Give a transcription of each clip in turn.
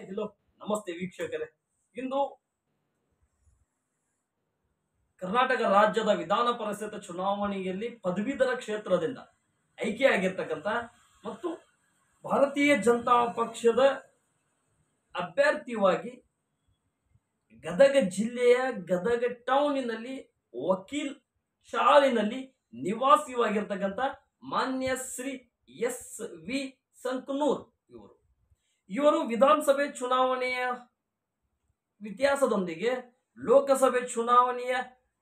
Hello ನಮಸ್ತೆ ವೀಕ್ಷಕರೇ ಇಂದು ಕರ್ನಾಟಕ ರಾಜ್ಯದ ವಿಧಾನ ಪರಿಷತ್ ಚುನಾವಣೆಯಲ್ಲಿ ಪದವೀಧರ ಕ್ಷೇತ್ರದಿಂದ ಆಯ್ಕೆಯಾಗಿರ್ತಕ್ಕಂಥ ಮತ್ತು ಭಾರತೀಯ ಜನತಾ ಪಕ್ಷದ ಅಭ್ಯರ್ಥಿಯಾಗಿ ಗದಗ ಜಿಲ್ಲೆಯ ಗದಗ ಟೌನಿನಲ್ಲಿ ವಕೀಲ್ ಶಾಲಿನಲ್ಲಿ ನಿವಾಸಿಯಾಗಿರ್ತಕ್ಕಂಥ ಮಾನ್ಯ ಶ್ರೀ ಎಸ್ ವಿ ಸಂಕನೂರ್ ಇವರು ಇವರು ವಿಧಾನಸಭೆ ಚುನಾವಣೆಯ ವ್ಯತ್ಯಾಸದೊಂದಿಗೆ ಲೋಕಸಭೆ ಚುನಾವಣೆಯ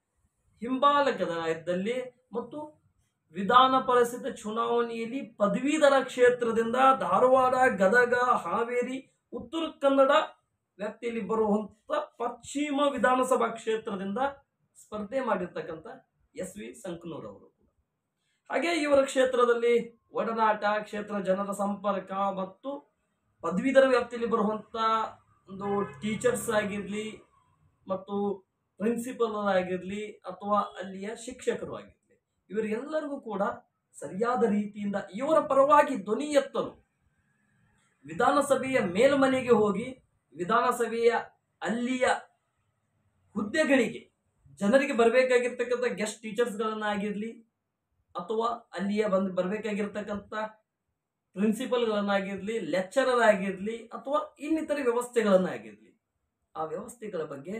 ಹಿಂಬಾಲಕದಲ್ಲಿ ಮತ್ತು ವಿಧಾನ ಪರಿಷತ್ ಚುನಾವಣೆಯಲ್ಲಿ ಪದವೀಧರ ಕ್ಷೇತ್ರದಿಂದ ಧಾರವಾಡ ಗದಗ ಹಾವೇರಿ ಉತ್ತರ ಕನ್ನಡ ವ್ಯಾಪ್ತಿಯಲ್ಲಿ ಬರುವಂತ ಪಶ್ಚಿಮ ವಿಧಾನಸಭಾ ಕ್ಷೇತ್ರದಿಂದ ಸ್ಪರ್ಧೆ ಮಾಡಿರ್ತಕ್ಕಂಥ ಎಸ್ ವಿ ಸಂಕನೂರ್ ಅವರು ಕೂಡ ಹಾಗೆ ಇವರ ಕ್ಷೇತ್ರದಲ್ಲಿ ಒಡನಾಟ ಕ್ಷೇತ್ರ ಜನರ ಸಂಪರ್ಕ ಮತ್ತು ಪದವೀಧರ ವ್ಯಾಪ್ತಿಯಲ್ಲಿ ಬರುವಂಥ ಒಂದು ಟೀಚರ್ಸ್ ಆಗಿರಲಿ ಮತ್ತು ಪ್ರಿನ್ಸಿಪಲ್ ಆಗಿರಲಿ ಅಥವಾ ಅಲ್ಲಿಯ ಶಿಕ್ಷಕರು ಆಗಿರಲಿ ಇವರೆಲ್ಲರಿಗೂ ಕೂಡ ಸರಿಯಾದ ರೀತಿಯಿಂದ ಇವರ ಪರವಾಗಿ ಧ್ವನಿ ಎತ್ತಲು ವಿಧಾನಸಭೆಯ ಮೇಲ್ಮನೆಗೆ ಹೋಗಿ ವಿಧಾನಸಭೆಯ ಅಲ್ಲಿಯ ಹುದ್ದೆಗಳಿಗೆ ಜನರಿಗೆ ಬರಬೇಕಾಗಿರ್ತಕ್ಕಂಥ ಗೆಸ್ಟ್ ಟೀಚರ್ಸ್ಗಳನ್ನಾಗಿರಲಿ ಅಥವಾ ಅಲ್ಲಿಯ ಬಂದು ಬರಬೇಕಾಗಿರ್ತಕ್ಕಂಥ ಪ್ರಿನ್ಸಿಪಲ್ಗಳನ್ನಾಗಿರಲಿ ಲೆಕ್ಚರರ್ ಆಗಿರಲಿ ಅಥವಾ ಇನ್ನಿತರ ವ್ಯವಸ್ಥೆಗಳನ್ನಾಗಿರಲಿ ಆ ವ್ಯವಸ್ಥೆಗಳ ಬಗ್ಗೆ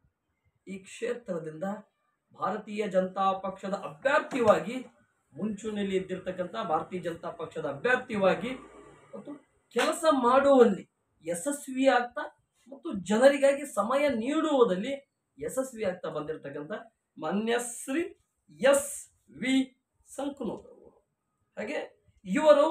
ಈ ಕ್ಷೇತ್ರದಿಂದ ಭಾರತೀಯ ಜನತಾ ಪಕ್ಷದ ಅಭ್ಯರ್ಥಿಯಾಗಿ ಮುಂಚೂಣಿಯಲ್ಲಿ ಇದ್ದಿರ್ತಕ್ಕಂಥ ಭಾರತೀಯ ಜನತಾ ಪಕ್ಷದ ಅಭ್ಯರ್ಥಿಯಾಗಿ ಮತ್ತು ಕೆಲಸ ಮಾಡುವಲ್ಲಿ ಯಶಸ್ವಿ ಆಗ್ತಾ ಮತ್ತು ಜನರಿಗಾಗಿ ಸಮಯ ನೀಡುವುದಲ್ಲಿ ಯಶಸ್ವಿ ಆಗ್ತಾ ಬಂದಿರತಕ್ಕಂಥ ಮಾನ್ಯ ಶ್ರೀ ಎಸ್ ವಿ ಸಂಕನೂರ್ ಅವರು ಹಾಗೆ ಇವರು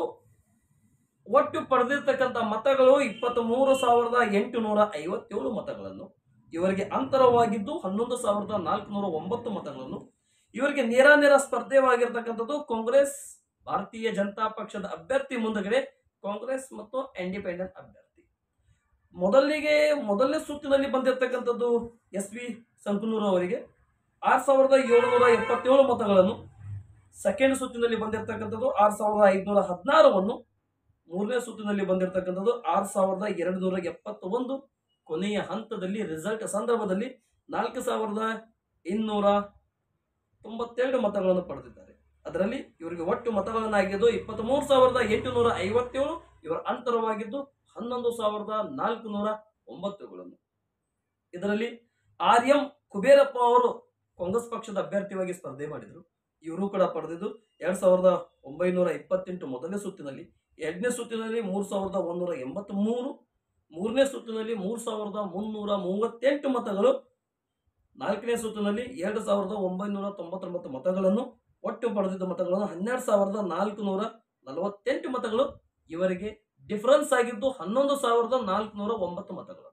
ಒಟ್ಟು ಪಡೆದಿರ್ತಕ್ಕಂಥ ಮತಗಳು ಇಪ್ಪತ್ತ್ ಮೂರು ಸಾವಿರದ ಎಂಟುನೂರ ಐವತ್ತೇಳು ಮತಗಳನ್ನು ಇವರಿಗೆ ಅಂತರವಾಗಿದ್ದು ಹನ್ನೊಂದು ಸಾವಿರದ ನಾಲ್ಕುನೂರ ಒಂಬತ್ತು ಮತಗಳನ್ನು ಇವರಿಗೆ ನೇರ ನೇರ ಸ್ಪರ್ಧೆವಾಗಿರ್ತಕ್ಕಂಥದ್ದು ಕಾಂಗ್ರೆಸ್ ಭಾರತೀಯ ಜನತಾ ಪಕ್ಷದ ಅಭ್ಯರ್ಥಿ ಮುಂದಗಡೆ ಕಾಂಗ್ರೆಸ್ ಮತ್ತು ಇಂಡಿಪೆಂಡೆಂಟ್ ಅಭ್ಯರ್ಥಿ ಮೊದಲಿಗೆ ಮೊದಲನೇ ಸುತ್ತಿನಲ್ಲಿ ಬಂದಿರತಕ್ಕಂಥದ್ದು ಎಸ್ ವಿ ಸಂಕನೂರ್ ಅವರಿಗೆ ಆರು ಸಾವಿರದ ಏಳುನೂರ ಎಪ್ಪತ್ತೇಳು ಮತಗಳನ್ನು ಸೆಕೆಂಡ್ ಸುತ್ತಿನಲ್ಲಿ ಬಂದಿರತಕ್ಕಂಥದ್ದು ಆರು ಸಾವಿರದ ಐದುನೂರ ಹದಿನಾರವನ್ನು ಮೂರನೇ ಸುತ್ತಿನಲ್ಲಿ ಬಂದಿರತಕ್ಕಂಥದ್ದು ಆರು ಸಾವಿರದ ಎರಡು ನೂರ ಎಪ್ಪತ್ತೊಂದು ಕೊನೆಯ ಹಂತದಲ್ಲಿ ರಿಸಲ್ಟ್ ಸಂದರ್ಭದಲ್ಲಿ ನಾಲ್ಕು ಸಾವಿರದ ಇನ್ನೂರ ತೊಂಬತ್ತೆರಡು ಮತಗಳನ್ನು ಪಡೆದಿದ್ದಾರೆ ಅದರಲ್ಲಿ ಇವರಿಗೆ ಒಟ್ಟು ಮತಗಳನ್ನಾಗಿದ್ದು ಇಪ್ಪತ್ತ್ ಮೂರು ಸಾವಿರದ ಎಂಟುನೂರ ಐವತ್ತೇಳು ಇವರ ಅಂತರವಾಗಿದ್ದು ಹನ್ನೊಂದು ಸಾವಿರದ ನಾಲ್ಕುನೂರ ಒಂಬತ್ತುಗಳನ್ನು ಇದರಲ್ಲಿ ಆರ್ ಎಂ ಕುಬೇರಪ್ಪ ಅವರು ಕಾಂಗ್ರೆಸ್ ಪಕ್ಷದ ಅಭ್ಯರ್ಥಿಯಾಗಿ ಸ್ಪರ್ಧೆ ಮಾಡಿದರು ಇವರು ಕೂಡ ಪಡೆದಿದ್ದು ಎರಡ್ ಸಾವಿರದ ಒಂಬೈನೂರ ಇಪ್ಪತ್ತೆಂಟು ಮೊದಲನೇ ಸುತ್ತಿನಲ್ಲಿ ಎರಡನೇ ಸುತ್ತಿನಲ್ಲಿ ಮೂರು ಸಾವಿರದ ಒಂದೂರ ಎಂಬತ್ತ್ ಮೂರು ಮೂರನೇ ಸುತ್ತಿನಲ್ಲಿ ಮೂರು ಸಾವಿರದ ಮುನ್ನೂರ ಮೂವತ್ತೆಂಟು ಮತಗಳು ನಾಲ್ಕನೇ ಸುತ್ತಿನಲ್ಲಿ ಎರಡು ಸಾವಿರದ ಒಂಬೈನೂರ ತೊಂಬತ್ತೊಂಬತ್ತು ಮತಗಳನ್ನು ಒಟ್ಟು ಪಡೆದಿದ್ದ ಮತಗಳನ್ನು ಹನ್ನೆರಡು ಸಾವಿರದ ನಾಲ್ಕುನೂರ ನಲವತ್ತೆಂಟು ಮತಗಳು ಇವರಿಗೆ ಡಿಫರೆನ್ಸ್ ಆಗಿದ್ದು ಹನ್ನೊಂದು ಸಾವಿರದ ನಾಲ್ಕುನೂರ ಒಂಬತ್ತು ಮತಗಳು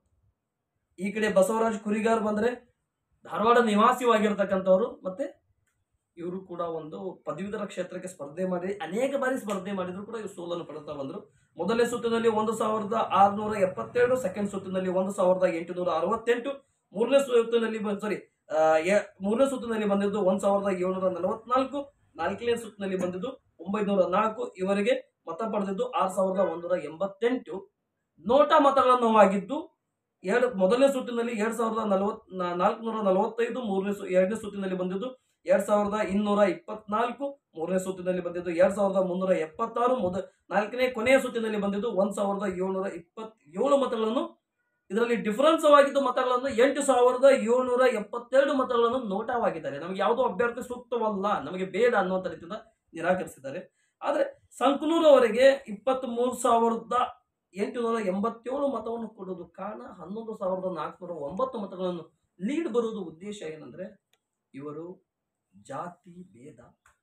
ಈ ಕಡೆ ಬಸವರಾಜ್ ಕುರಿಗಾರ್ ಬಂದರೆ ಧಾರವಾಡ ನಿವಾಸಿಯಾಗಿರ್ತಕ್ಕಂಥವ್ರು ಮತ್ತೆ ಇವರು ಕೂಡ ಒಂದು ಪದವೀಧರ ಕ್ಷೇತ್ರಕ್ಕೆ ಸ್ಪರ್ಧೆ ಮಾಡಿ ಅನೇಕ ಬಾರಿ ಸ್ಪರ್ಧೆ ಮಾಡಿದ್ರು ಕೂಡ ಇವರು ಸೋಲನ್ನು ಪಡೆತಾ ಬಂದರು ಮೊದಲನೇ ಸುತ್ತಿನಲ್ಲಿ ಒಂದು ಸಾವಿರದ ಆರುನೂರ ಎಪ್ಪತ್ತೆರಡು ಸೆಕೆಂಡ್ ಸುತ್ತಿನಲ್ಲಿ ಒಂದು ಸಾವಿರದ ಎಂಟುನೂರ ಅರವತ್ತೆಂಟು ಮೂರನೇ ಸುತ್ತಿನಲ್ಲಿ ಸಾರಿ ಮೂರನೇ ಸುತ್ತಿನಲ್ಲಿ ಬಂದಿದ್ದು ಒಂದ್ ಸಾವಿರದ ಏಳ್ನೂರ ನಲವತ್ನಾಲ್ಕು ನಾಲ್ಕನೇ ಸುತ್ತಿನಲ್ಲಿ ಬಂದಿದ್ದು ಒಂಬೈನೂರ ನಾಲ್ಕು ಇವರಿಗೆ ಮತ ಪಡೆದಿದ್ದು ಆರು ಸಾವಿರದ ಒಂದೂರ ಎಂಬತ್ತೆಂಟು ನೋಟಾ ಮತಗಳನ್ನು ಆಗಿದ್ದು ಎರಡು ಮೊದಲನೇ ಸುತ್ತಿನಲ್ಲಿ ಎರಡ್ ಸಾವಿರದ ನಲವತ್ ನಾಲ್ಕುನೂರ ನಲವತ್ತೈದು ಮೂರನೇ ಸು ಎರಡನೇ ಸುತ್ತಿನಲ್ಲಿ ಬಂದಿದ್ದು ಎರಡ್ ಸಾವಿರದ ಇನ್ನೂರ ಇಪ್ಪತ್ನಾಲ್ಕು ಮೂರನೇ ಸುತ್ತಿನಲ್ಲಿ ಬಂದಿದ್ದು ಎರಡ್ ಸಾವಿರದ ಮುನ್ನೂರ ಎಪ್ಪತ್ತಾರು ಮೊದ ನಾಲ್ಕನೇ ಕೊನೆಯ ಸುತ್ತಿನಲ್ಲಿ ಬಂದಿದ್ದು ಒಂದ್ ಸಾವಿರದ ಏಳ್ನೂರ ಇಪ್ಪತ್ತೇಳು ಮತಗಳನ್ನು ಇದರಲ್ಲಿ ಡಿಫರೆನ್ಸ್ ಆಗಿದ್ದು ಮತಗಳನ್ನು ಎಂಟು ಸಾವಿರದ ಏಳ್ನೂರ ಎಪ್ಪತ್ತೆರಡು ಮತಗಳನ್ನು ನೋಟವಾಗಿದ್ದಾರೆ ನಮಗೆ ಯಾವುದೋ ಅಭ್ಯರ್ಥಿ ಸೂಕ್ತವಲ್ಲ ನಮಗೆ ಬೇಡ ಅನ್ನುವಂಥ ರೀತಿಯಿಂದ ನಿರಾಕರಿಸಿದ್ದಾರೆ ಆದರೆ ಸಂಕನೂರು ಅವರಿಗೆ ಇಪ್ಪತ್ತ್ ಮೂರು ಸಾವಿರದ ಎಂಟುನೂರ ಎಂಬತ್ತೇಳು ಮತವನ್ನು ಕೊಡೋದು ಕಾರಣ ಹನ್ನೊಂದು ಸಾವಿರದ ನಾಲ್ಕುನೂರ ಒಂಬತ್ತು ಮತಗಳನ್ನು ಲೀಡ್ ಬರುವುದು ಉದ್ದೇಶ ಏನಂದ್ರೆ ಇವರು ಜಾತಿ ಭೇದ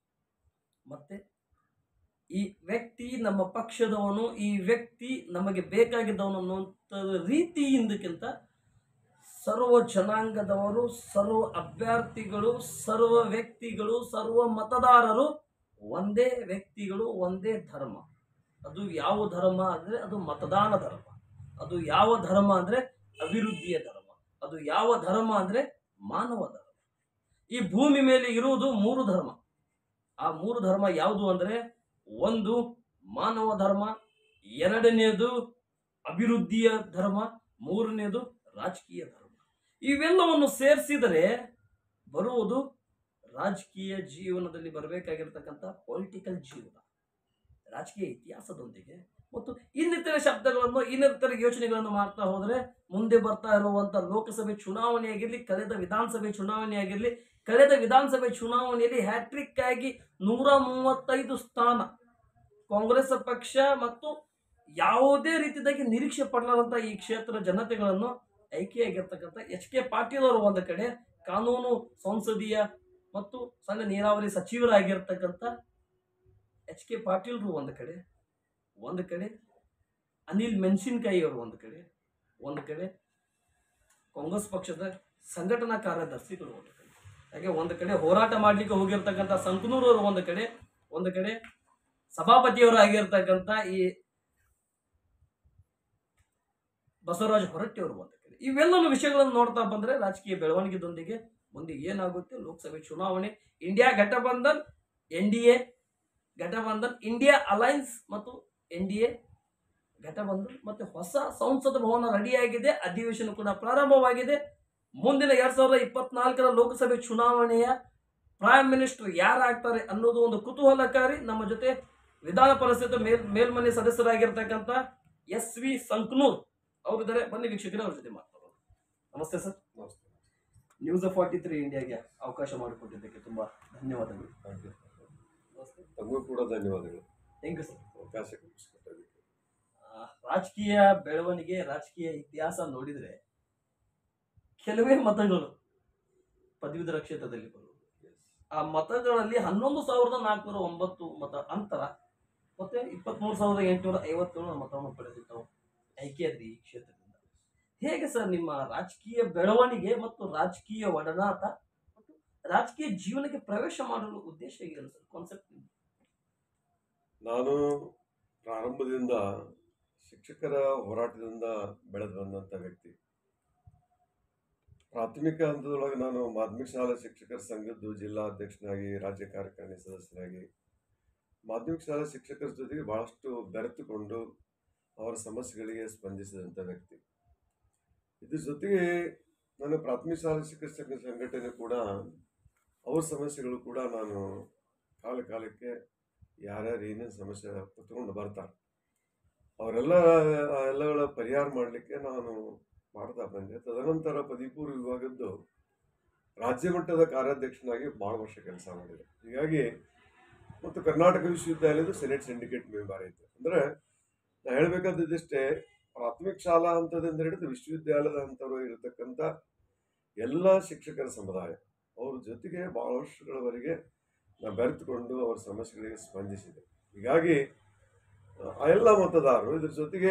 ಮತ್ತೆ ಈ ವ್ಯಕ್ತಿ ನಮ್ಮ ಪಕ್ಷದವನು ಈ ವ್ಯಕ್ತಿ ನಮಗೆ ಬೇಕಾಗಿದ್ದವನು ಅನ್ನುವಂಥ ರೀತಿಯಿಂದಕ್ಕಿಂತ ಸರ್ವ ಜನಾಂಗದವರು ಸರ್ವ ಅಭ್ಯರ್ಥಿಗಳು ಸರ್ವ ವ್ಯಕ್ತಿಗಳು ಸರ್ವ ಮತದಾರರು ಒಂದೇ ವ್ಯಕ್ತಿಗಳು ಒಂದೇ ಧರ್ಮ ಅದು ಯಾವ ಧರ್ಮ ಅಂದರೆ ಅದು ಮತದಾನ ಧರ್ಮ ಅದು ಯಾವ ಧರ್ಮ ಅಂದರೆ ಅಭಿವೃದ್ಧಿಯ ಧರ್ಮ ಅದು ಯಾವ ಧರ್ಮ ಅಂದರೆ ಮಾನವ ಧರ್ಮ ಈ ಭೂಮಿ ಮೇಲೆ ಇರುವುದು ಮೂರು ಧರ್ಮ ಆ ಮೂರು ಧರ್ಮ ಯಾವುದು ಅಂದರೆ ಒಂದು ಮಾನವ ಧರ್ಮ ಎರಡನೆಯದು ಅಭಿವೃದ್ಧಿಯ ಧರ್ಮ ಮೂರನೇದು ರಾಜಕೀಯ ಧರ್ಮ ಇವೆಲ್ಲವನ್ನು ಸೇರಿಸಿದರೆ ಬರುವುದು ರಾಜಕೀಯ ಜೀವನದಲ್ಲಿ ಬರಬೇಕಾಗಿರ್ತಕ್ಕಂಥ ಪೊಲಿಟಿಕಲ್ ಜೀವನ ರಾಜಕೀಯ ಇತಿಹಾಸದೊಂದಿಗೆ ಮತ್ತು ಇನ್ನಿತರ ಶಬ್ದಗಳನ್ನು ಇನ್ನಿತರ ಯೋಚನೆಗಳನ್ನು ಮಾಡ್ತಾ ಹೋದರೆ ಮುಂದೆ ಬರ್ತಾ ಇರುವಂತ ಲೋಕಸಭೆ ಚುನಾವಣೆ ಆಗಿರಲಿ ಕಳೆದ ವಿಧಾನಸಭೆ ಚುನಾವಣೆ ಆಗಿರಲಿ ಕಳೆದ ವಿಧಾನಸಭೆ ಚುನಾವಣೆಯಲ್ಲಿ ಹ್ಯಾಟ್ರಿಕ್ ಆಗಿ ನೂರ ಮೂವತ್ತೈದು ಸ್ಥಾನ ಕಾಂಗ್ರೆಸ್ ಪಕ್ಷ ಮತ್ತು ಯಾವುದೇ ರೀತಿಯಾಗಿ ನಿರೀಕ್ಷೆ ಪಡಲಾರಂತ ಈ ಕ್ಷೇತ್ರ ಜನತೆಗಳನ್ನು ಆಯ್ಕೆಯಾಗಿರ್ತಕ್ಕಂಥ ಎಚ್ ಕೆ ಪಾಟೀಲ್ ಅವರು ಒಂದು ಕಡೆ ಕಾನೂನು ಸಂಸದೀಯ ಮತ್ತು ಸಣ್ಣ ನೀರಾವರಿ ಸಚಿವರಾಗಿರ್ತಕ್ಕಂಥ ಎಚ್ ಕೆ ಪಾಟೀಲ್ರು ಒಂದು ಕಡೆ ಒಂದು ಕಡೆ ಅನಿಲ್ ಮೆಣಸಿನ್ಕಾಯಿ ಅವರು ಒಂದು ಕಡೆ ಒಂದು ಕಡೆ ಕಾಂಗ್ರೆಸ್ ಪಕ್ಷದ ಸಂಘಟನಾ ಕಾರ್ಯದರ್ಶಿಗಳು ಒಂದು ಕಡೆ ಹಾಗೆ ಒಂದು ಕಡೆ ಹೋರಾಟ ಮಾಡ್ಲಿಕ್ಕೆ ಹೋಗಿರ್ತಕ್ಕಂಥ ಸಂಕನೂರು ಅವರು ಒಂದು ಕಡೆ ಒಂದು ಕಡೆ ಸಭಾಪತಿಯವರು ಆಗಿರ್ತಕ್ಕಂಥ ಈ ಬಸವರಾಜ ಹೊರಟ್ಟಿ ಅವರು ಒಂದು ಕಡೆ ಇವೆಲ್ಲವೂ ವಿಷಯಗಳನ್ನು ನೋಡ್ತಾ ಬಂದ್ರೆ ರಾಜಕೀಯ ಬೆಳವಣಿಗೆದೊಂದಿಗೆ ಮುಂದೆ ಏನಾಗುತ್ತೆ ಲೋಕಸಭೆ ಚುನಾವಣೆ ಇಂಡಿಯಾ ಘಟಬಂಧನ್ ಎನ್ ಡಿ ಎ ಘಟಬಂಧನ್ ಇಂಡಿಯಾ ಅಲೈನ್ಸ್ ಮತ್ತು ಎನ್ ಡಿ ಎ ಘಟಬಂಧನ್ ಮತ್ತೆ ಹೊಸ ಸಂಸದ ಭವನ ರೆಡಿಯಾಗಿದೆ ಅಧಿವೇಶನ ಕೂಡ ಪ್ರಾರಂಭವಾಗಿದೆ ಮುಂದಿನ ಎರಡ್ ಸಾವಿರದ ಇಪ್ಪತ್ನಾಲ್ಕರ ಲೋಕಸಭೆ ಚುನಾವಣೆಯ ಪ್ರೈಮ್ ಮಿನಿಸ್ಟರ್ ಯಾರಾಗ್ತಾರೆ ಅನ್ನೋದು ಒಂದು ಕುತೂಹಲಕಾರಿ ನಮ್ಮ ಜೊತೆ ವಿಧಾನ ಪರಿಷತ್ ಮೇಲ್ ಮೇಲ್ಮನೆ ಸದಸ್ಯರಾಗಿರ್ತಕ್ಕಂಥ ಎಸ್ ವಿ ಸಂಕನೂರ್ ಅವರಿದ್ದಾರೆ ಬನ್ನಿ ವೀಕ್ಷಕರೇ ಅವ್ರ ಜೊತೆ ಮಾತಾಡೋಣ ನಮಸ್ತೆ ಸರ್ ನಮಸ್ತೆ ನ್ಯೂಸ್ ಫಾರ್ಟಿ ತ್ರೀ ಇಂಡಿಯಾಗೆ ಅವಕಾಶ ಮಾಡಿಕೊಟ್ಟಿದ್ದಕ್ಕೆ ತುಂಬಾ ಧನ್ಯವಾದಗಳು ಥ್ಯಾಂಕ್ ಯು ನಮಸ್ತೆ ತಮಗೂ ಕೂಡ ಧನ್ಯವಾದಗಳು ಥ್ಯಾಂಕ್ ಯು ಸರ್ ಅವಕಾಶ ಕಲ್ಪಿಸಿಕೊಟ್ಟದಕ್ಕೆ ಆ, ರಾಜಕೀಯ ಬೆಳವಣಿಗೆ ರಾಜಕೀಯ ಇತಿಹಾಸ ನೋಡಿದ್ರೆ ಕೆಲವೇ ಮತಗಳು ಪದವೀಧರ ಕ್ಷೇತ್ರದಲ್ಲಿ ಬರುವುದು ಆ ಮತಗಳಲ್ಲಿ ಹನ್ನೊಂದು ಸಾವಿರದ ನಾಲ್ಕುನೂರ ಒಂಬತ್ತು ಮತ ಅಂತರ ಮತ್ತೆ ಇಪ್ಪತ್ಮೂರು ಸಾವಿರದ ಎಂಟುನೂರ ಐವತ್ತೇಳು ಮತವನ್ನು ಪಡೆದಿದ್ದವು ಆಯ್ಕೆಯಾದ್ರಿ ಈ ಕ್ಷೇತ್ರದಿಂದ ಹೇಗೆ ಸರ್ ನಿಮ್ಮ ರಾಜಕೀಯ ಬೆಳವಣಿಗೆ ಮತ್ತು ರಾಜಕೀಯ ಒಡನಾಟ ಮತ್ತು ರಾಜಕೀಯ ಜೀವನಕ್ಕೆ ಪ್ರವೇಶ ಮಾಡಲು ಉದ್ದೇಶ ಹೇಗಿದೆ ಸರ್ ಕಾನ್ಸೆಪ್ಟ್ ನಾನು ಪ್ರಾರಂಭದಿಂದ ಶಿಕ್ಷಕರ ಹೋರಾಟದಿಂದ ಬೆಳೆದು ಬಂದಂಥ ವ್ಯಕ್ತಿ ಪ್ರಾಥಮಿಕ ಹಂತದೊಳಗೆ ನಾನು ಮಾಧ್ಯಮಿಕ ಶಾಲಾ ಶಿಕ್ಷಕರ ಸಂಘದ್ದು ಜಿಲ್ಲಾ ಅಧ್ಯಕ್ಷನಾಗಿ ರಾಜ್ಯ ಕಾರ್ಯಕಾರಿಣಿ ಸದಸ್ಯನಾಗಿ ಮಾಧ್ಯಮಿಕ ಶಾಲಾ ಶಿಕ್ಷಕರ ಜೊತೆಗೆ ಬಹಳಷ್ಟು ಬೆರೆತುಕೊಂಡು ಅವರ ಸಮಸ್ಯೆಗಳಿಗೆ ಸ್ಪಂದಿಸಿದಂಥ ವ್ಯಕ್ತಿ ಇದ್ರ ಜೊತೆಗೆ ನನ್ನ ಪ್ರಾಥಮಿಕ ಶಾಲಾ ಶಿಕ್ಷಕರ ಸಂಘ ಸಂಘಟನೆ ಕೂಡ ಅವ್ರ ಸಮಸ್ಯೆಗಳು ಕೂಡ ನಾನು ಕಾಲ ಕಾಲಕ್ಕೆ ಯಾರ್ಯಾರು ಏನೇನು ಸಮಸ್ಯೆ ಕುತ್ಕೊಂಡು ಬರ್ತಾರೆ ಅವರೆಲ್ಲ ಆ ಎಲ್ಲಗಳ ಪರಿಹಾರ ಮಾಡಲಿಕ್ಕೆ ನಾನು ಮಾಡ್ತಾ ಬಂದೆ ತದನಂತರ ಪದವಿ ಪೂರ್ವ ವಿಭಾಗದ್ದು ರಾಜ್ಯ ಮಟ್ಟದ ಕಾರ್ಯಾಧ್ಯಕ್ಷನಾಗಿ ಭಾಳ ವರ್ಷ ಕೆಲಸ ಮಾಡಿದೆ ಹೀಗಾಗಿ ಮತ್ತು ಕರ್ನಾಟಕ ವಿಶ್ವವಿದ್ಯಾಲಯದ ಸೆನೆಟ್ ಸಿಂಡಿಕೇಟ್ ಮೆಂಬರ್ ಐತೆ ಅಂದರೆ ನಾ ಹೇಳಬೇಕಾದಷ್ಟೇ ಪ್ರಾಥಮಿಕ ಶಾಲಾ ಹಂತದಿಂದ ಹಿಡಿದು ವಿಶ್ವವಿದ್ಯಾಲಯದ ಹಂತವರೆಗೂ ಇರತಕ್ಕಂಥ ಎಲ್ಲ ಶಿಕ್ಷಕರ ಸಮುದಾಯ ಅವ್ರ ಜೊತೆಗೆ ಭಾಳ ವರ್ಷಗಳವರೆಗೆ ನಾ ಬೆರೆತುಕೊಂಡು ಅವ್ರ ಸಮಸ್ಯೆಗಳಿಗೆ ಸ್ಪಂದಿಸಿದೆ ಹೀಗಾಗಿ ಆ ಎಲ್ಲ ಮತದಾರರು ಇದ್ರ ಜೊತೆಗೆ